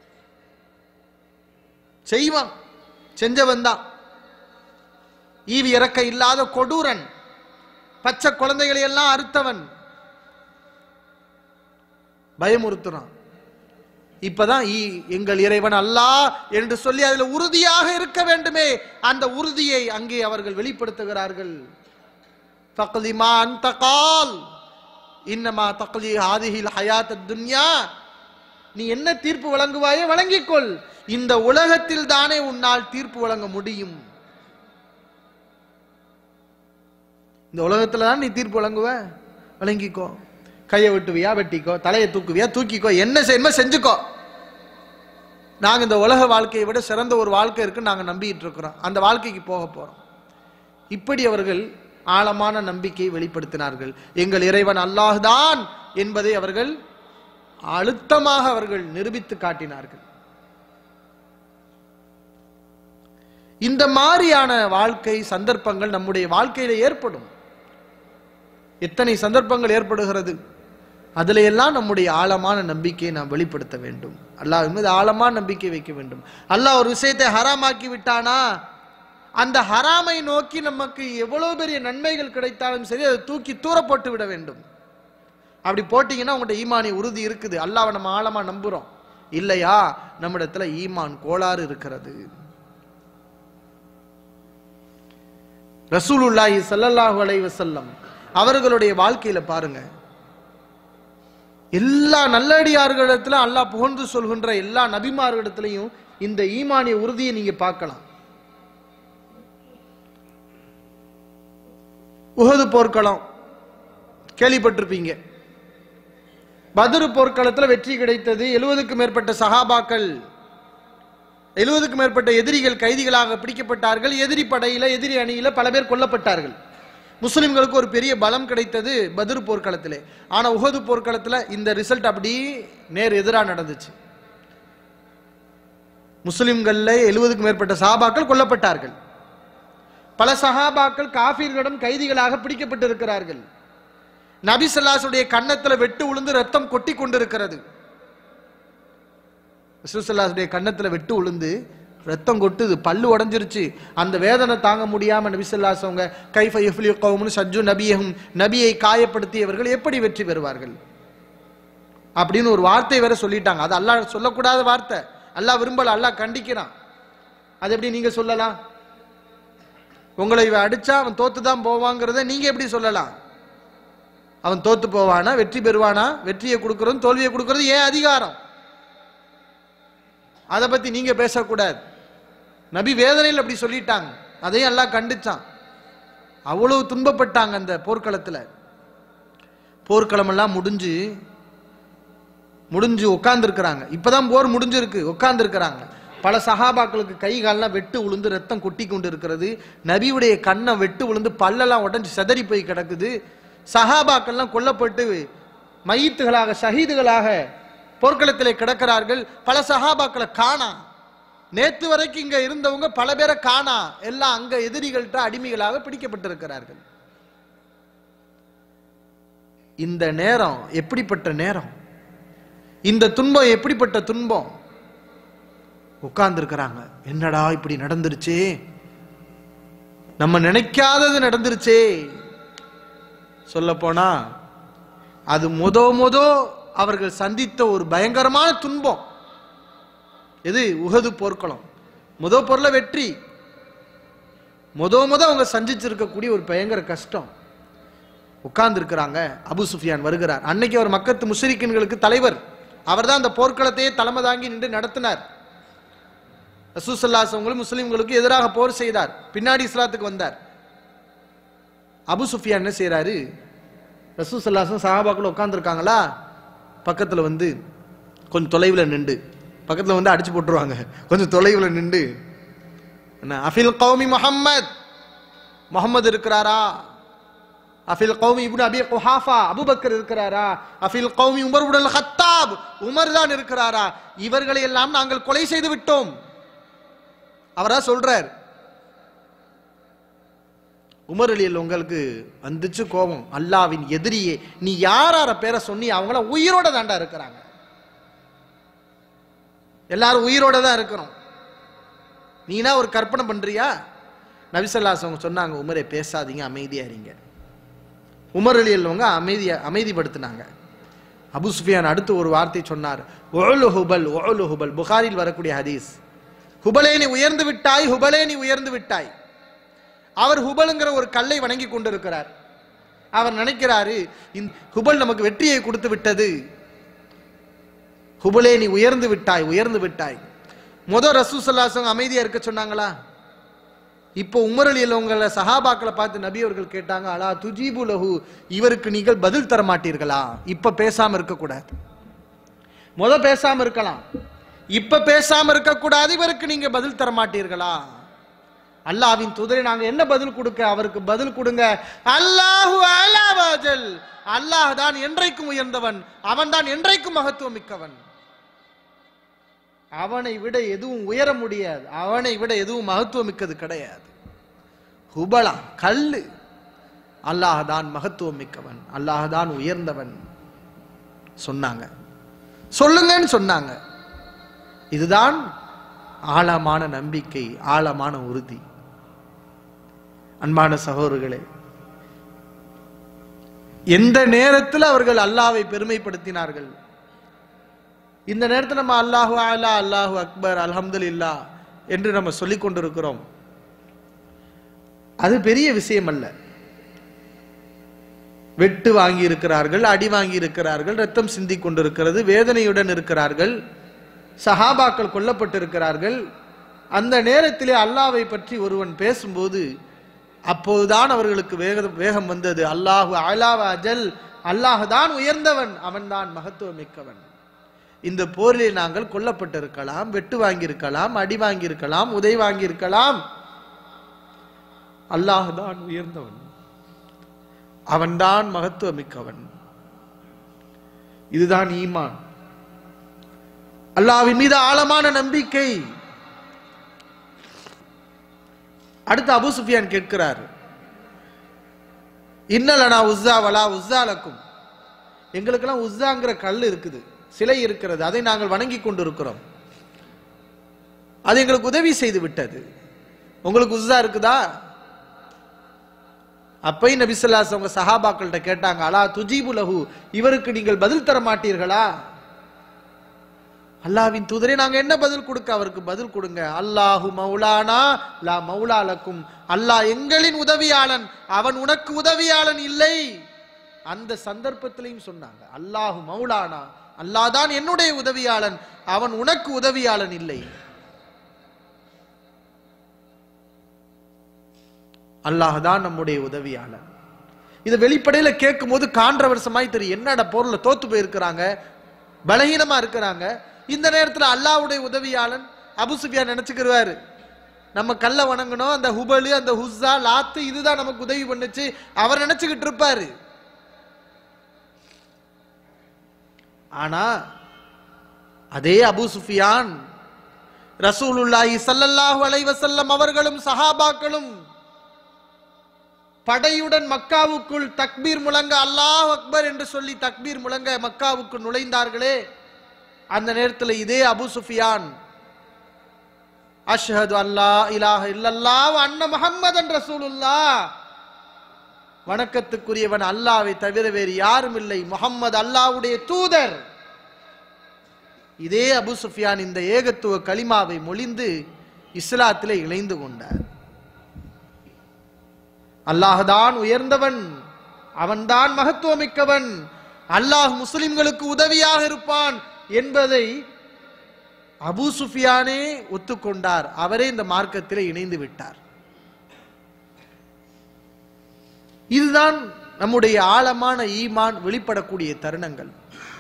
S1: செய்வான் செஞ்சவன் தான் ஈவி இறக்க இல்லாத கொடூரன் பச்சை குழந்தைகளை எல்லாம் அறுத்தவன் பயமுறுத்துறான் இப்பதான் ஈ- எங்கள் இறைவன் அல்லாஹ் என்று சொல்லி அதுல உறுதியாக இருக்க வேண்டுமே அந்த உறுதியை அங்கே அவர்கள் வெளிப்படுத்துகிறார்கள் தக்லிமா அந்த கால் இன்னமா தக்லி ஹாதிஹில் ஹயாத் துன்யா நீ என்ன தீர்ப்பு வழங்குவாயோ வழங்கிக்கொள் இந்த உலகத்தில் தானே உன்னால் தீர்ப்பு வழங்க முடியும் இந்த உலகத்துல தான் நீ தீர்ப்பு வழங்குவ வழங்கிக்கோ கையை வெட்டுவியா வெட்டிக்கோ தலையை தூக்குவியா தூக்கிக்கோ என்ன செய்யணுமோ செஞ்சுக்கோ நாங்க இந்த உலக வாழ்க்கையை விட சிறந்த ஒரு வாழ்க்கை இருக்குன்னு நாங்க நம்பிட்டு இருக்கிறோம் அந்த வாழ்க்கைக்கு போக போறோம் இப்படி அவர்கள் ஆழமான நம்பிக்கையை வெளிப்படுத்தினார்கள் எங்கள் இறைவன் அல்லாஹ்தான் என்பதை அவர்கள் அழுத்தமாக அவர்கள் நிரூபித்து காட்டினார்கள் இந்த மாதிரியான வாழ்க்கை சந்தர்ப்பங்கள் நம்முடைய வாழ்க்கையில ஏற்படும் எத்தனை சந்தர்ப்பங்கள் ஏற்படுகிறது அதுல எல்லாம் நம்முடைய ஆழமான நம்பிக்கையை நாம் வெளிப்படுத்த வேண்டும் அல்லாஹ் மீது ஆழமான நம்பிக்கை வைக்க வேண்டும் அல்லாஹ் ஒரு விஷயத்தை ஹராமாக்கி விட்டானா அந்த ஹராமை நோக்கி நமக்கு எவ்வளவு பெரிய நன்மைகள் கிடைத்தாலும் சரி அதை தூக்கி தூர போட்டு விட வேண்டும் அப்படி போட்டீங்கன்னா உங்கள்கிட்ட ஈமானி உறுதி இருக்குது அல்லாஹ்வை நம்ம ஆழமா நம்புறோம் இல்லையா நம்மிடத்துல ஈமான் கோளாறு இருக்கிறது ரசூலுல்லாஹி ஸல்லல்லாஹு அலைஹி வஸல்லம் அவர்களுடைய வாழ்க்கையில பாருங்க எல்லா நல்லடியார்களிடத்துல அல்லாஹ் புகழ்ந்து சொல்கின்ற எல்லா நபிமார்களிடத்திலையும் இந்த ஈமானிய உறுதியை நீங்க பார்க்கலாம் உஹது போர்க்களம் கேள்விப்பட்டிருப்பீங்க பத்ரு போர்க்களத்துல வெற்றி கிடைத்தது எழுவதுக்கும் மேற்பட்ட சஹாபாக்கள் எழுவதுக்கும் மேற்பட்ட எதிரிகள் கைதிகளாக பிடிக்கப்பட்டார்கள் எதிரி படையில எதிரி அணியில பல பேர் கொல்லப்பட்டார்கள் முஸ்லிம்களுக்கு ஒரு பெரிய பலம் கிடைத்தது பத்ரு போர்க்களத்திலே ஆனா உஹது போர்க்களத்துல இந்த ரிசல்ட் அப்படி நேர் எதிரா நடந்துச்சு முஸ்லிம்கள்ல எழுவதுக்கும் மேற்பட்ட சஹாபாக்கள் கொல்லப்பட்டார்கள் பல சஹாபாக்கள் காஃபிர்களிடம் கைதிகளாக பிடிக்கப்பட்டிருக்கிறார்கள் நபி ஸல்லல்லாஹுடைய கன்னத்துல வெட்டு உளுந்து ரத்தம் கொட்டி கொண்டிருக்கிறது ரசூலுல்லாஹுடைய கன்னத்துல வெட்டு உளுந்து ரத்தம் கொட்டுது பல்லு உடைஞ்சிருச்சு அந்த வேதனை தாங்க முடியாம நபி ஸல்லல்லாஹு அவங்க கைஃப யஃப்லி கௌமுன் சஜ்ஜு நபியஹும் நபியை காயப்படுத்தியவர்கள் எப்படி வெற்றி பெறுவார்கள் அப்படின்னு ஒரு வார்த்தை வேற சொல்லிட்டாங்க அது அல்லாஹ் சொல்லக்கூடாத வார்த்தை அல்லாஹ் விரும்பல அல்லாஹ் கண்டிக்கிறான் அது எப்படி நீங்க சொல்லலாம் உங்களை இவன் அடிச்சா அவன் தோத்து தான் போவாங்கிறத நீங்க எப்படி சொல்லலாம் அவன் தோத்து போவானா வெற்றி பெறுவானா வெற்றியை கொடுக்கறது தோல்வியை கொடுக்கறது ஏன் அதிகாரம் அதை பத்தி நீங்க பேசக்கூடாது நபி வேதனையில் அப்படி சொல்லிட்டாங்க அதையும் எல்லாம் கண்டிச்சான் அவ்வளவு துன்பப்பட்டாங்க அந்த போர்க்களத்துல போர்க்களம் எல்லாம் முடிஞ்சு முடிஞ்சு உட்கார்ந்துருக்கிறாங்க இப்பதான் போர் முடிஞ்சிருக்கு உட்கார்ந்துருக்கிறாங்க பல சஹாபாக்களுக்கு கை கால்லாம் வெட்டு உளுந்து ரத்தம் கொட்டி கொண்டு இருக்கிறது நபியுடைய கண்ணை வெட்டு உளுந்து பல்லெல்லாம் உடஞ்சு செதறி போய் கிடக்குது சஹாபாக்கள்லாம் கொல்லப்பட்டு மையத்துகளாக ஷஹீதுகளாக போர்க்களத்திலே கிடக்கிறார்கள் பல சஹாபாக்களை காணா நேத்து வரைக்கும் இங்க இருந்தவங்க பல பேரை காணா எல்லாம் அங்க எதிரிகள்கிட்ட அடிமைகளாக பிடிக்கப்பட்டிருக்கிறார்கள் இந்த நேரம் எப்படிப்பட்ட நேரம் இந்த துன்பம் எப்படிப்பட்ட துன்பம் உட்கார்ந்துருக்கிறாங்க என்னடா இப்படி நடந்துருச்சே நம்ம நினைக்காதது நடந்துருச்சே சொல்ல போனா அது முத முத அவர்கள் சந்தித்த ஒரு பயங்கரமான துன்பம் எது உகது போர்க்களம் முத பொருள வெற்றி முத முத அவங்க சந்திச்சிருக்கக்கூடிய ஒரு பயங்கர கஷ்டம் உட்கார்ந்து இருக்கிறாங்க அபு சுஃபியான் வருகிறார் அன்னைக்கு அவர் மக்கத்து முஸ்லிக்கின்களுக்கு தலைவர் அவர்தான் அந்த போர்க்களத்தையே தலைமை தாங்கி நின்று நடத்தினார் ரசூசல்லாசவங்களும் முஸ்லிம்களுக்கு எதிராக போர் செய்தார் பின்னாடி இஸ்லாத்துக்கு வந்தார் அபு சுஃபியான் என்ன செய்யறாரு ரசூசல்லாசம் சஹாபாக்குள்ள உட்காந்துருக்காங்களா பக்கத்துல வந்து கொஞ்சம் தொலைவில் நின்று பக்கத்துல வந்து அடிச்சு போட்டுருவாங்க கொஞ்சம் தொலைவில் நின்று என்ன அஃபில் கௌமி முஹம்மத் முகமது இருக்கிறாரா அஃபில் கௌமி இப்னு அபி குஹாஃபா அபூபக்கர் இருக்கிறாரா அஃபில் கௌமி உமர் உடல் ஹத்தாப் உமர் தான் இருக்கிறாரா இவர்களை எல்லாம் நாங்கள் கொலை செய்து விட்டோம் அவரா சொல்றார் உமர் அலியில் உங்களுக்கு வந்துச்சு கோபம் அல்லாவின் எதிரியே நீ யார் யார பேரை சொன்னி அவங்கள உயிரோட தாண்டா இருக்கிறாங்க எல்லாரும் உயிரோட தான் இருக்கிறோம் நீனா ஒரு கற்பனை பண்றியா நபிசல்லாஸ் அவங்க சொன்னாங்க உமரே பேசாதீங்க அமைதியா இருங்க உமர் அலி அல்லவங்க அமைதியா அமைதிப்படுத்தினாங்க அபு சுஃபியான் அடுத்து ஒரு வார்த்தை சொன்னார் ஒழு ஹுபல் ஒழு ஹுபல் புகாரில் வரக்கூடிய ஹதீஸ் ஹுபலே நீ உயர்ந்து விட்டாய் ஹுபலே நீ உயர்ந்து விட்டாய் அவர் ஹுபலுங்கிற ஒரு கல்லை வணங்கி கொண்டிருக்கிறார் அவர் நினைக்கிறாரு இந்த ஹுபல் நமக்கு வெற்றியை கொடுத்து விட்டது ஹுபலே நீ உயர்ந்து விட்டாய் உயர்ந்து விட்டாய் முத ரசூசல்லாசங்க அமைதியா இருக்க சொன்னாங்களா இப்போ உமர் அலி உங்களை சஹாபாக்களை பார்த்து நபி அவர்கள் கேட்டாங்க அலா துஜீபு லஹு இவருக்கு நீங்கள் பதில் தர மாட்டீர்களா இப்ப பேசாம இருக்க கூடாது முத பேசாம இருக்கலாம் இப்ப பேசாம இருக்க கூடாது இவருக்கு நீங்க பதில் தர மாட்டீர்களா அல்லாவின் தூதரை நாங்க என்ன பதில் கொடுக்க அவருக்கு பதில் கொடுங்க அல்லாஹு அலாவாஜல் அல்லாஹ் தான் என்றைக்கும் உயர்ந்தவன் அவன் தான் என்றைக்கும் மகத்துவம் மிக்கவன் அவனை விட எதுவும் உயர முடியாது அவனை விட எதுவும் மகத்துவம் மிக்கது கிடையாது ஹுபலா கல்லு அல்லாஹ் தான் மகத்துவம் மிக்கவன் அல்லாஹ் தான் உயர்ந்தவன் சொன்னாங்க சொல்லுங்கன்னு சொன்னாங்க இதுதான் ஆழமான நம்பிக்கை ஆழமான உறுதி அன்பான சகோதரர்களே எந்த நேரத்தில் அவர்கள் அல்லாவை பெருமைப்படுத்தினார்கள் இந்த நேரத்தில் நம்ம அல்லாஹு அலா அல்லாஹு அக்பர் அல்ஹம்துலில்லா என்று நம்ம சொல்லிக் கொண்டிருக்கிறோம் அது பெரிய விஷயம் அல்ல வெட்டு வாங்கி இருக்கிறார்கள் அடி வாங்கி இருக்கிறார்கள் ரத்தம் சிந்திக் கொண்டிருக்கிறது வேதனையுடன் இருக்கிறார்கள் சஹாபாக்கள் கொல்லப்பட்டிருக்கிறார்கள் அந்த நேரத்திலே அல்லாவை பற்றி ஒருவன் பேசும்போது அப்போதுதான் அவர்களுக்கு வேக வேகம் வந்தது அல்லாஹு அலாவ அஜல் அல்லாஹ் தான் உயர்ந்தவன் அவன்தான் மகத்துவம் மிக்கவன் இந்த போரிலே நாங்கள் கொல்லப்பட்டிருக்கலாம் வெட்டு வாங்கியிருக்கலாம் அடி வாங்கியிருக்கலாம் உதை வாங்கியிருக்கலாம் அல்லாஹ் தான் உயர்ந்தவன் அவன்தான் மகத்துவம் மிக்கவன் இதுதான் ஈமான் அல்லாவின் மீது ஆழமான நம்பிக்கை அடுத்து அபு சுஃபியான் கேட்கிறார் இன்னலனா உஸ்ஸா வலா உஸ்ஸாலக்கும் எங்களுக்கெல்லாம் உஸ்ஸாங்கிற கல் இருக்குது சிலை இருக்கிறது அதை நாங்கள் வணங்கி கொண்டிருக்கிறோம் அது எங்களுக்கு உதவி செய்து விட்டது உங்களுக்கு உஸ்ஸா இருக்குதா அப்பையும் நபிசல்லாஸ் அவங்க சஹாபாக்கள்கிட்ட கேட்டாங்க அலா துஜீபு லஹு இவருக்கு நீங்கள் பதில் தர மாட்டீர்களா அல்லாவின் தூதரே நாங்க என்ன பதில் கொடுக்க அவருக்கு பதில் கொடுங்க அல்லாஹு மௌலானா லா மௌலாலக்கும் அல்லாஹ் எங்களின் உதவியாளன் அவன் உனக்கு உதவியாளன் இல்லை அந்த சந்தர்ப்பத்திலையும் சொன்னாங்க அல்லாஹு மௌலானா அல்லாஹ் தான் என்னுடைய உதவியாளன் அவன் உனக்கு உதவியாளன் இல்லை அல்லாஹ் தான் நம்முடைய உதவியாளன் இதை வெளிப்படையில கேட்கும் போது காண்ட்ரவர்சமாய் தெரியும் என்னடா பொருளை தோத்து போயிருக்கிறாங்க பலகீனமா இருக்கிறாங்க இந்த நேரத்துல அல்லாஹ்வுடைய உதவியாளன் அபு சுஃபியான் நினைச்சுக்கிருவாரு நம்ம கல்ல வணங்கணும் அந்த ஹுபலு அந்த ஹுஸ்ஸா லாத்து இதுதான் நமக்கு உதவி பண்ணுச்சு அவர் நினைச்சுக்கிட்டு இருப்பாரு ஆனா அதே அபு சுஃபியான் ரசூலுல்லாஹி ஸல்லல்லாஹு அலைஹி வஸல்லம் அவர்களும் சஹாபாக்களும் படையுடன் மக்காவுக்குள் தக்பீர் முழங்க அல்லாஹ் அக்பர் என்று சொல்லி தக்பீர் முழங்க மக்காவுக்குள் நுழைந்தார்களே அந்த நேரத்தில் இதே அபு சுஃபியான் அஷ்ஹது அல்லா இலாஹ இல்லல்லாஹ் வ அன்ன முஹம்மதன் ரசூலுல்லாஹ் வணக்கத்துக்குரியவன் அல்லாவை தவிர வேறு யாரும் இல்லை முகம்மது அல்லாவுடைய தூதர் இதே அபு சுஃபியான் இந்த ஏகத்துவ கலிமாவை மொழிந்து இஸ்லாத்திலே இணைந்து கொண்டார் அல்லாஹ்தான் உயர்ந்தவன் அவன்தான் மகத்துவமிக்கவன் அல்லாஹ் முஸ்லிம்களுக்கு உதவியாக இருப்பான் என்பதை அபூ சுஃபியானே ஒத்துக்கொண்டார் அவரே இந்த மார்க்கத்திலே இணைந்து விட்டார் இதுதான் நம்முடைய ஆழமான ஈமான் வெளிப்படக்கூடிய தருணங்கள்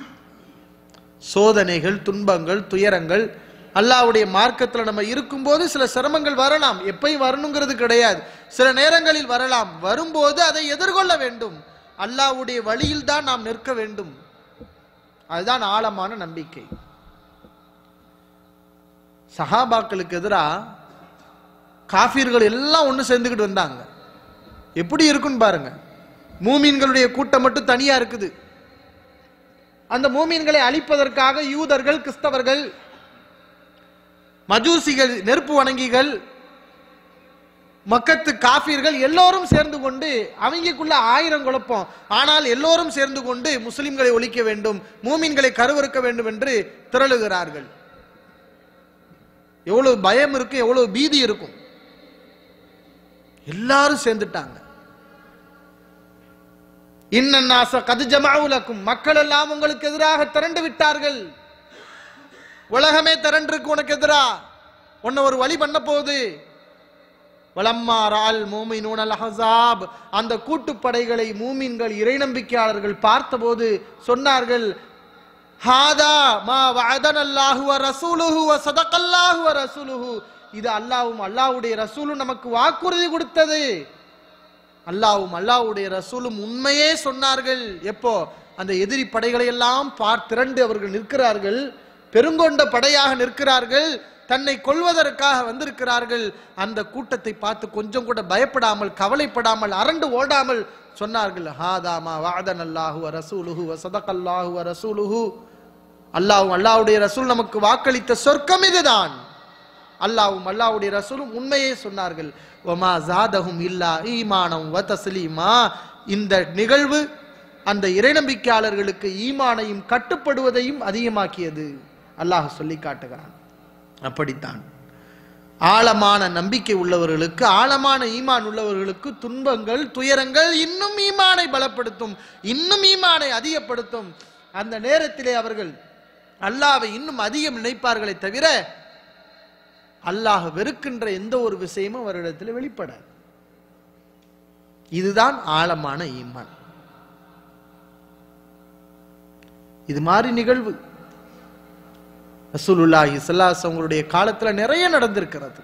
S1: சோதனைகள் துன்பங்கள் துயரங்கள் அல்லாஹ்வுடைய மார்க்கத்தில் நம்ம இருக்கும்போது சில சிரமங்கள் வரலாம் எப்பயும் வரணுங்கிறது கிடையாது சில நேரங்களில் வரலாம் வரும்போது அதை எதிர்கொள்ள வேண்டும் அல்லாஹ்வுடைய வழியில் தான் நாம் நிற்க வேண்டும் அதுதான் ஆழமான நம்பிக்கை சஹாபாக்களுக்கு எதிராக காஃபிர்கள் எல்லாம் ஒன்று சேர்ந்துக்கிட்டு வந்தாங்க எப்படி இருக்குன்னு பாருங்க மூமீன்களுடைய கூட்டம் மட்டும் தனியா இருக்குது அந்த மூமீன்களை அழிப்பதற்காக யூதர்கள் கிறிஸ்தவர்கள் மஜூசிகள் நெருப்பு வணங்கிகள் மக்கத்து காஃபிர்கள் எல்லோரும் சேர்ந்து கொண்டு அவங்களுக்குள்ள ஆயிரம் குழப்பம் ஆனால் எல்லோரும் சேர்ந்து கொண்டு முஸ்லிம்களை ஒழிக்க வேண்டும் மூமின்களை கருவறுக்க வேண்டும் என்று திரளுகிறார்கள் எவ்வளவு பயம் இருக்கும் எவ்வளவு பீதி இருக்கும் எல்லாரும் சேர்ந்துட்டாங்க இன்னன்னாச கது ஜமாவுலக்கும் மக்கள் எல்லாம் உங்களுக்கு எதிராக திரண்டு விட்டார்கள் உலகமே திரண்டிருக்கு உனக்கு எதிரா உன்னை ஒரு வழி பண்ண போகுது வலம்மாரால் மூமினூன் அல் அஹஸாப் அந்த கூட்டுப்படைகளை மூமின்கள் இறை நம்பிக்கையாளர்கள் பார்த்தபோது சொன்னார்கள் ஹாதா மா வஅதன அல்லாஹு வ ரசூலுஹு வ ஸதகல்லாஹு வ ரசூலுஹு இது அல்லாஹ்வும் அல்லாஹ்வுடைய ரசூலும் நமக்கு வாக்குறுதி கொடுத்தது அல்லாஹ்வும் அல்லாஹ்வுடைய ரசூலும் உண்மையே சொன்னார்கள் எப்போ அந்த எதிரி படைகளை எல்லாம் பார் திரண்டு அவர்கள் நிற்கிறார்கள் பெருங்கொண்ட படையாக நிற்கிறார்கள் தன்னை கொல்வதற்காக வந்திருக்கிறார்கள் அந்த கூட்டத்தை பார்த்து கொஞ்சம் கூட பயப்படாமல் கவலைப்படாமல் அரண்டு ஓடாமல் சொன்னார்கள் ஹாதாமா வாதன் அல்லாஹு வ ரசூலுஹு வ ஸதகல்லாஹு வ ரசூலுஹு அல்லாஹ்வும் அல்லாஹ்வுடைய ரசூல் நமக்கு வாக்களித்த சொர்க்கம் இதுதான் அல்லாஹ்வும் அல்லாஹ்வுடைய ரசூலும் உண்மையே சொன்னார்கள் ஒமா ஜாதஹும் இல்லா ஈமானம் வ தஸ்லீமா இந்த நிகழ்வு அந்த இறைநம்பிக்கையாளர்களுக்கு ஈமானையும் கட்டுப்படுவதையும் அதிகமாக்கியது அல்லாஹ் சொல்லி காட்டுகிறான் அப்படித்தான் ஆழமான நம்பிக்கை உள்ளவர்களுக்கு ஆழமான ஈமான் உள்ளவர்களுக்கு துன்பங்கள் துயரங்கள் இன்னும் ஈமானை பலப்படுத்தும் இன்னும் ஈமானை அதிகப்படுத்தும் அந்த நேரத்திலே அவர்கள் அல்லாவை இன்னும் அதிகம் நினைப்பார்களே தவிர அல்லாஹ் வெறுக்கின்ற எந்த ஒரு விஷயமும் அவரிடத்தில் வெளிப்படாது இதுதான் ஆழமான ஈமான் இது மாதிரி நிகழ்வு ரசூலுல்லாஹி ஸல்லல்லாஹு அவங்களுடைய காலத்துல நிறைய நடந்திருக்கிறது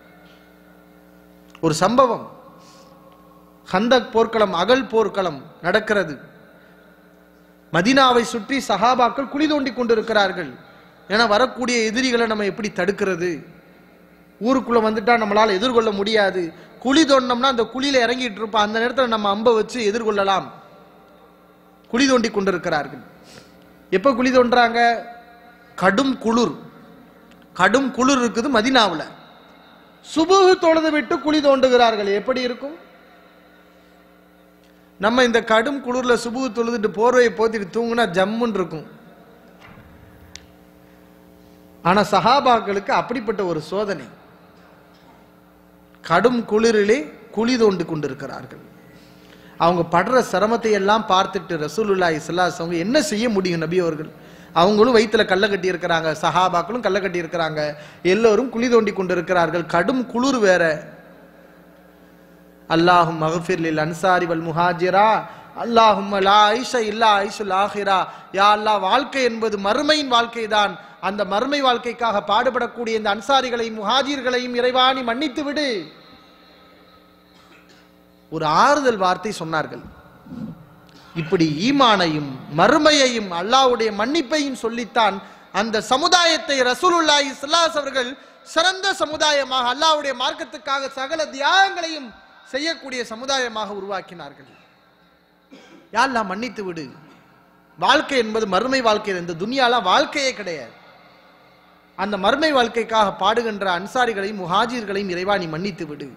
S1: ஒரு சம்பவம் ஹந்தக் போர்க்களம் அகல் போர்க்களம் நடக்கிறது மதீனாவை சுற்றி சஹாபாக்கள் குழி தோண்டி கொண்டிருக்கிறார்கள் ஏன்னா வரக்கூடிய எதிரிகளை நம்ம எப்படி தடுக்கிறது ஊருக்குள்ள வந்துட்டா நம்மளால எதிர்கொள்ள முடியாது குழி தோண்டினோம்னா அந்த குழியில இறங்கிட்டு இருப்பான் அந்த நேரத்தில் நம்ம அம்பை வச்சு எதிர்கொள்ளலாம் குழி தோண்டி கொண்டிருக்கிறார்கள் எப்ப குழி தோன்றாங்க கடும் குளிர் கடும் குளிர் இருக்குது மதினாவுல சுபுகு தொழுது விட்டு குழி தோண்டுகிறார்கள் எப்படி இருக்கும் நம்ம இந்த கடும் குளிர்ல சுபுகு தொழுதுட்டு போர்வையை போத்திட்டு தூங்குனா ஜம்முன்னு இருக்கும் ஆனா சஹாபாக்களுக்கு அப்படிப்பட்ட ஒரு சோதனை கடும் குளிரிலே குழி தோண்டி கொண்டிருக்கிறார்கள் அவங்க படுற சிரமத்தை எல்லாம் பார்த்துட்டு ரசூலுல்லாஹி ஸல்லல்லாஹு அவங்க என்ன செய்ய முடியும் நபி அவர்கள் அவங்களும் வயித்துல கல்ல கட்டி இருக்கிறாங்க சஹாபாக்களும் கல்ல கட்டி இருக்கிறாங்க எல்லோரும் குழி தோண்டி கொண்டிருக்கிறார்கள் கடும் குளிர் வேற அல்லாஹும் மகஃபிர் லில் அன்சாரி வல் முஹாஜிரா அல்லாஹும் லா ஐஷ இல்லா ஐஷுல் ஆஹிரா யா அல்லாஹ் வாழ்க்கை என்பது மறுமையின் வாழ்க்கைதான் அந்த மறுமை வாழ்க்கைக்காக பாடுபடக்கூடிய இந்த அன்சாரிகளையும் முஹாஜிர்களையும் இறைவாணி மன்னித்து விடு ஒரு ஆறுதல் வார்த்தை சொன்னார்கள் இப்படி ஈமானையும் மறுமையையும் அல்லாஹ்வுடைய மன்னிப்பையும் சொல்லித்தான் அந்த சமுதாயத்தை ரசூலுல்லாஹி ஸல்லல்லாஹு அவர்கள் சிறந்த சமுதாயமாக அல்லாஹ்வுடைய மார்க்கத்துக்காக சகல தியாகங்களையும் செய்யக்கூடிய சமுதாயமாக உருவாக்கினார்கள் யாரெல்லாம் மன்னித்து விடு வாழ்க்கை என்பது மறுமை வாழ்க்கை இந்த துனியாலாம் வாழ்க்கையே கிடையாது அந்த மறுமை வாழ்க்கைக்காக பாடுகின்ற அன்சாரிகளையும் முஹாஜிர்களையும் இறைவா நீ மன்னித்து விடு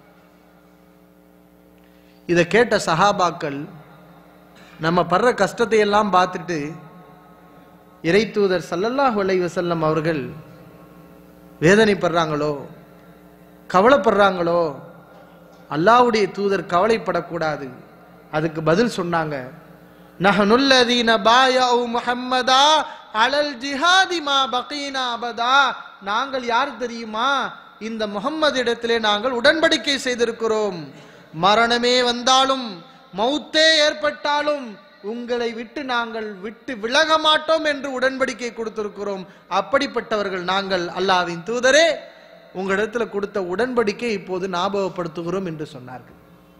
S1: இதை கேட்ட சஹாபாக்கள் நம்ம படுற கஷ்டத்தை எல்லாம் பார்த்துட்டு இறை தூதர் சல்லல்லாஹு அலைஹி வஸல்லம் அவர்கள் வேதனைப்படுறாங்களோ கவலைப்படுறாங்களோ அல்லாஹ்வுடைய தூதர் கவலைப்படக்கூடாது அதுக்கு பதில் சொன்னாங்க நஹனுல்லதீன பாயஉ முஹம்மதா அலல் ஜிஹாதி மா பகீனா அபதா நாங்கள் யார் தெரியுமா இந்த முகம்மது இடத்திலே நாங்கள் உடன்படிக்கை செய்திருக்கிறோம் மரணமே வந்தாலும் மௌத்தே ஏற்பட்டாலும் உங்களை விட்டு நாங்கள் விட்டு விலக மாட்டோம் என்று உடன்படிக்கை கொடுத்திருக்கிறோம் அப்படிப்பட்டவர்கள் நாங்கள் அல்லாவின் தூதரே உங்களிடத்துல கொடுத்த உடன்படிக்கை இப்போது ஞாபகப்படுத்துகிறோம் என்று சொன்னார்கள்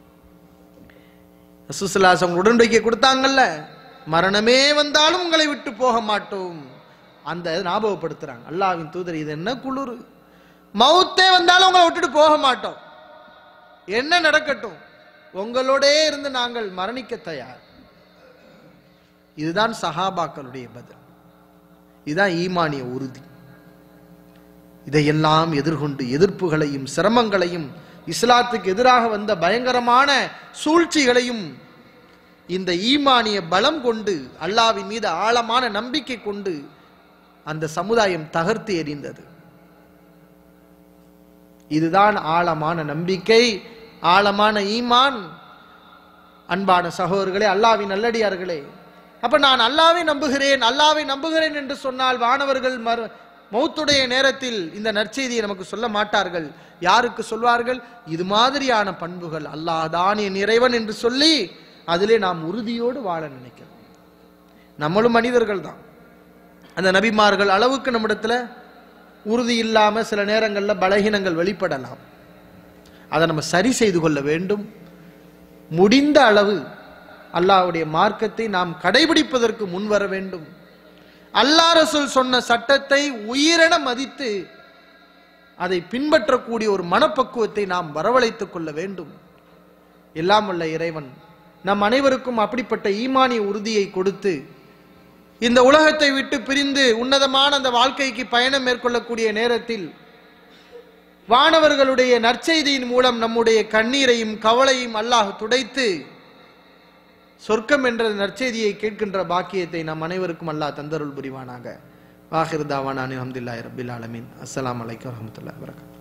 S1: ரசூலுல்லாஹி உடன்படிக்கை கொடுத்தாங்கல்ல மரணமே வந்தாலும் உங்களை விட்டு போக மாட்டோம் அந்த ஞாபகப்படுத்துறாங்க அல்லாவின் தூதர் இது என்ன குளிர் மௌத்தே வந்தாலும் உங்களை விட்டுட்டு போக மாட்டோம் என்ன நடக்கட்டும் உங்களோடே இருந்து நாங்கள் மரணிக்க தயார் இதுதான் சஹாபாக்களுடைய பதில் இதுதான் ஈமானிய உறுதி இதையெல்லாம் எதிர்கொண்டு எதிர்ப்புகளையும் சிரமங்களையும் இஸ்லாத்துக்கு எதிராக வந்த பயங்கரமான சூழ்ச்சிகளையும் இந்த ஈமானிய பலம் கொண்டு அல்லாவின் மீது ஆழமான நம்பிக்கை கொண்டு அந்த சமுதாயம் தகர்த்து எறிந்தது இதுதான் ஆழமான நம்பிக்கை ஆழமான ஈமான் அன்பான சகோதரர்களே அல்லாவின் நல்லடியார்களே அப்ப நான் அல்லாவை நம்புகிறேன் அல்லாவை நம்புகிறேன் என்று சொன்னால் வானவர்கள் மறு மௌத்துடைய நேரத்தில் இந்த நற்செய்தியை நமக்கு சொல்ல மாட்டார்கள் யாருக்கு சொல்வார்கள் இது மாதிரியான பண்புகள் அல்லாஹ் தான் என் இறைவன் என்று சொல்லி அதிலே நாம் உறுதியோடு வாழ நினைக்கிறோம் நம்மளும் மனிதர்கள் தான் அந்த நபிமார்கள் அளவுக்கு நம்மிடத்துல உறுதி இல்லாம சில நேரங்கள்ல பலகீனங்கள் வெளிப்படலாம் அதை நம்ம சரி செய்து கொள்ள வேண்டும் முடிந்த அளவு அல்லாஹ்வுடைய மார்க்கத்தை நாம் கடைபிடிப்பதற்கு முன்வர வேண்டும் அல்லாஹ் ரசூல் சொன்ன சட்டத்தை உயிரென மதித்து அதை பின்பற்றக்கூடிய ஒரு மனப்பக்குவத்தை நாம் வரவழைத்துக் கொள்ள வேண்டும் எல்லாம் வல்ல இறைவன் நம் அனைவருக்கும் அப்படிப்பட்ட ஈமானிய உறுதியை கொடுத்து இந்த உலகத்தை விட்டு பிரிந்து உன்னதமான அந்த வாழ்க்கைக்கு பயணம் மேற்கொள்ளக்கூடிய நேரத்தில் வானவர்களுடைய நற்செய்தியின் மூலம் நம்முடைய கண்ணீரையும் கவலையும் அல்லாஹ் துடைத்து சொர்க்கம் என்ற நற்செய்தியை கேட்கின்ற பாக்கியத்தை நம் அனைவருக்கும் அல்லாஹ் தந்தருள் புரிவானாக வாஹிர் தாவானானி அஹமதுல்லாஹி ரபில் ஆலமீன் அஸ்ஸலாமு அலைக்கும் வரஹ்மத்துல்லாஹி வபரகாத்துஹு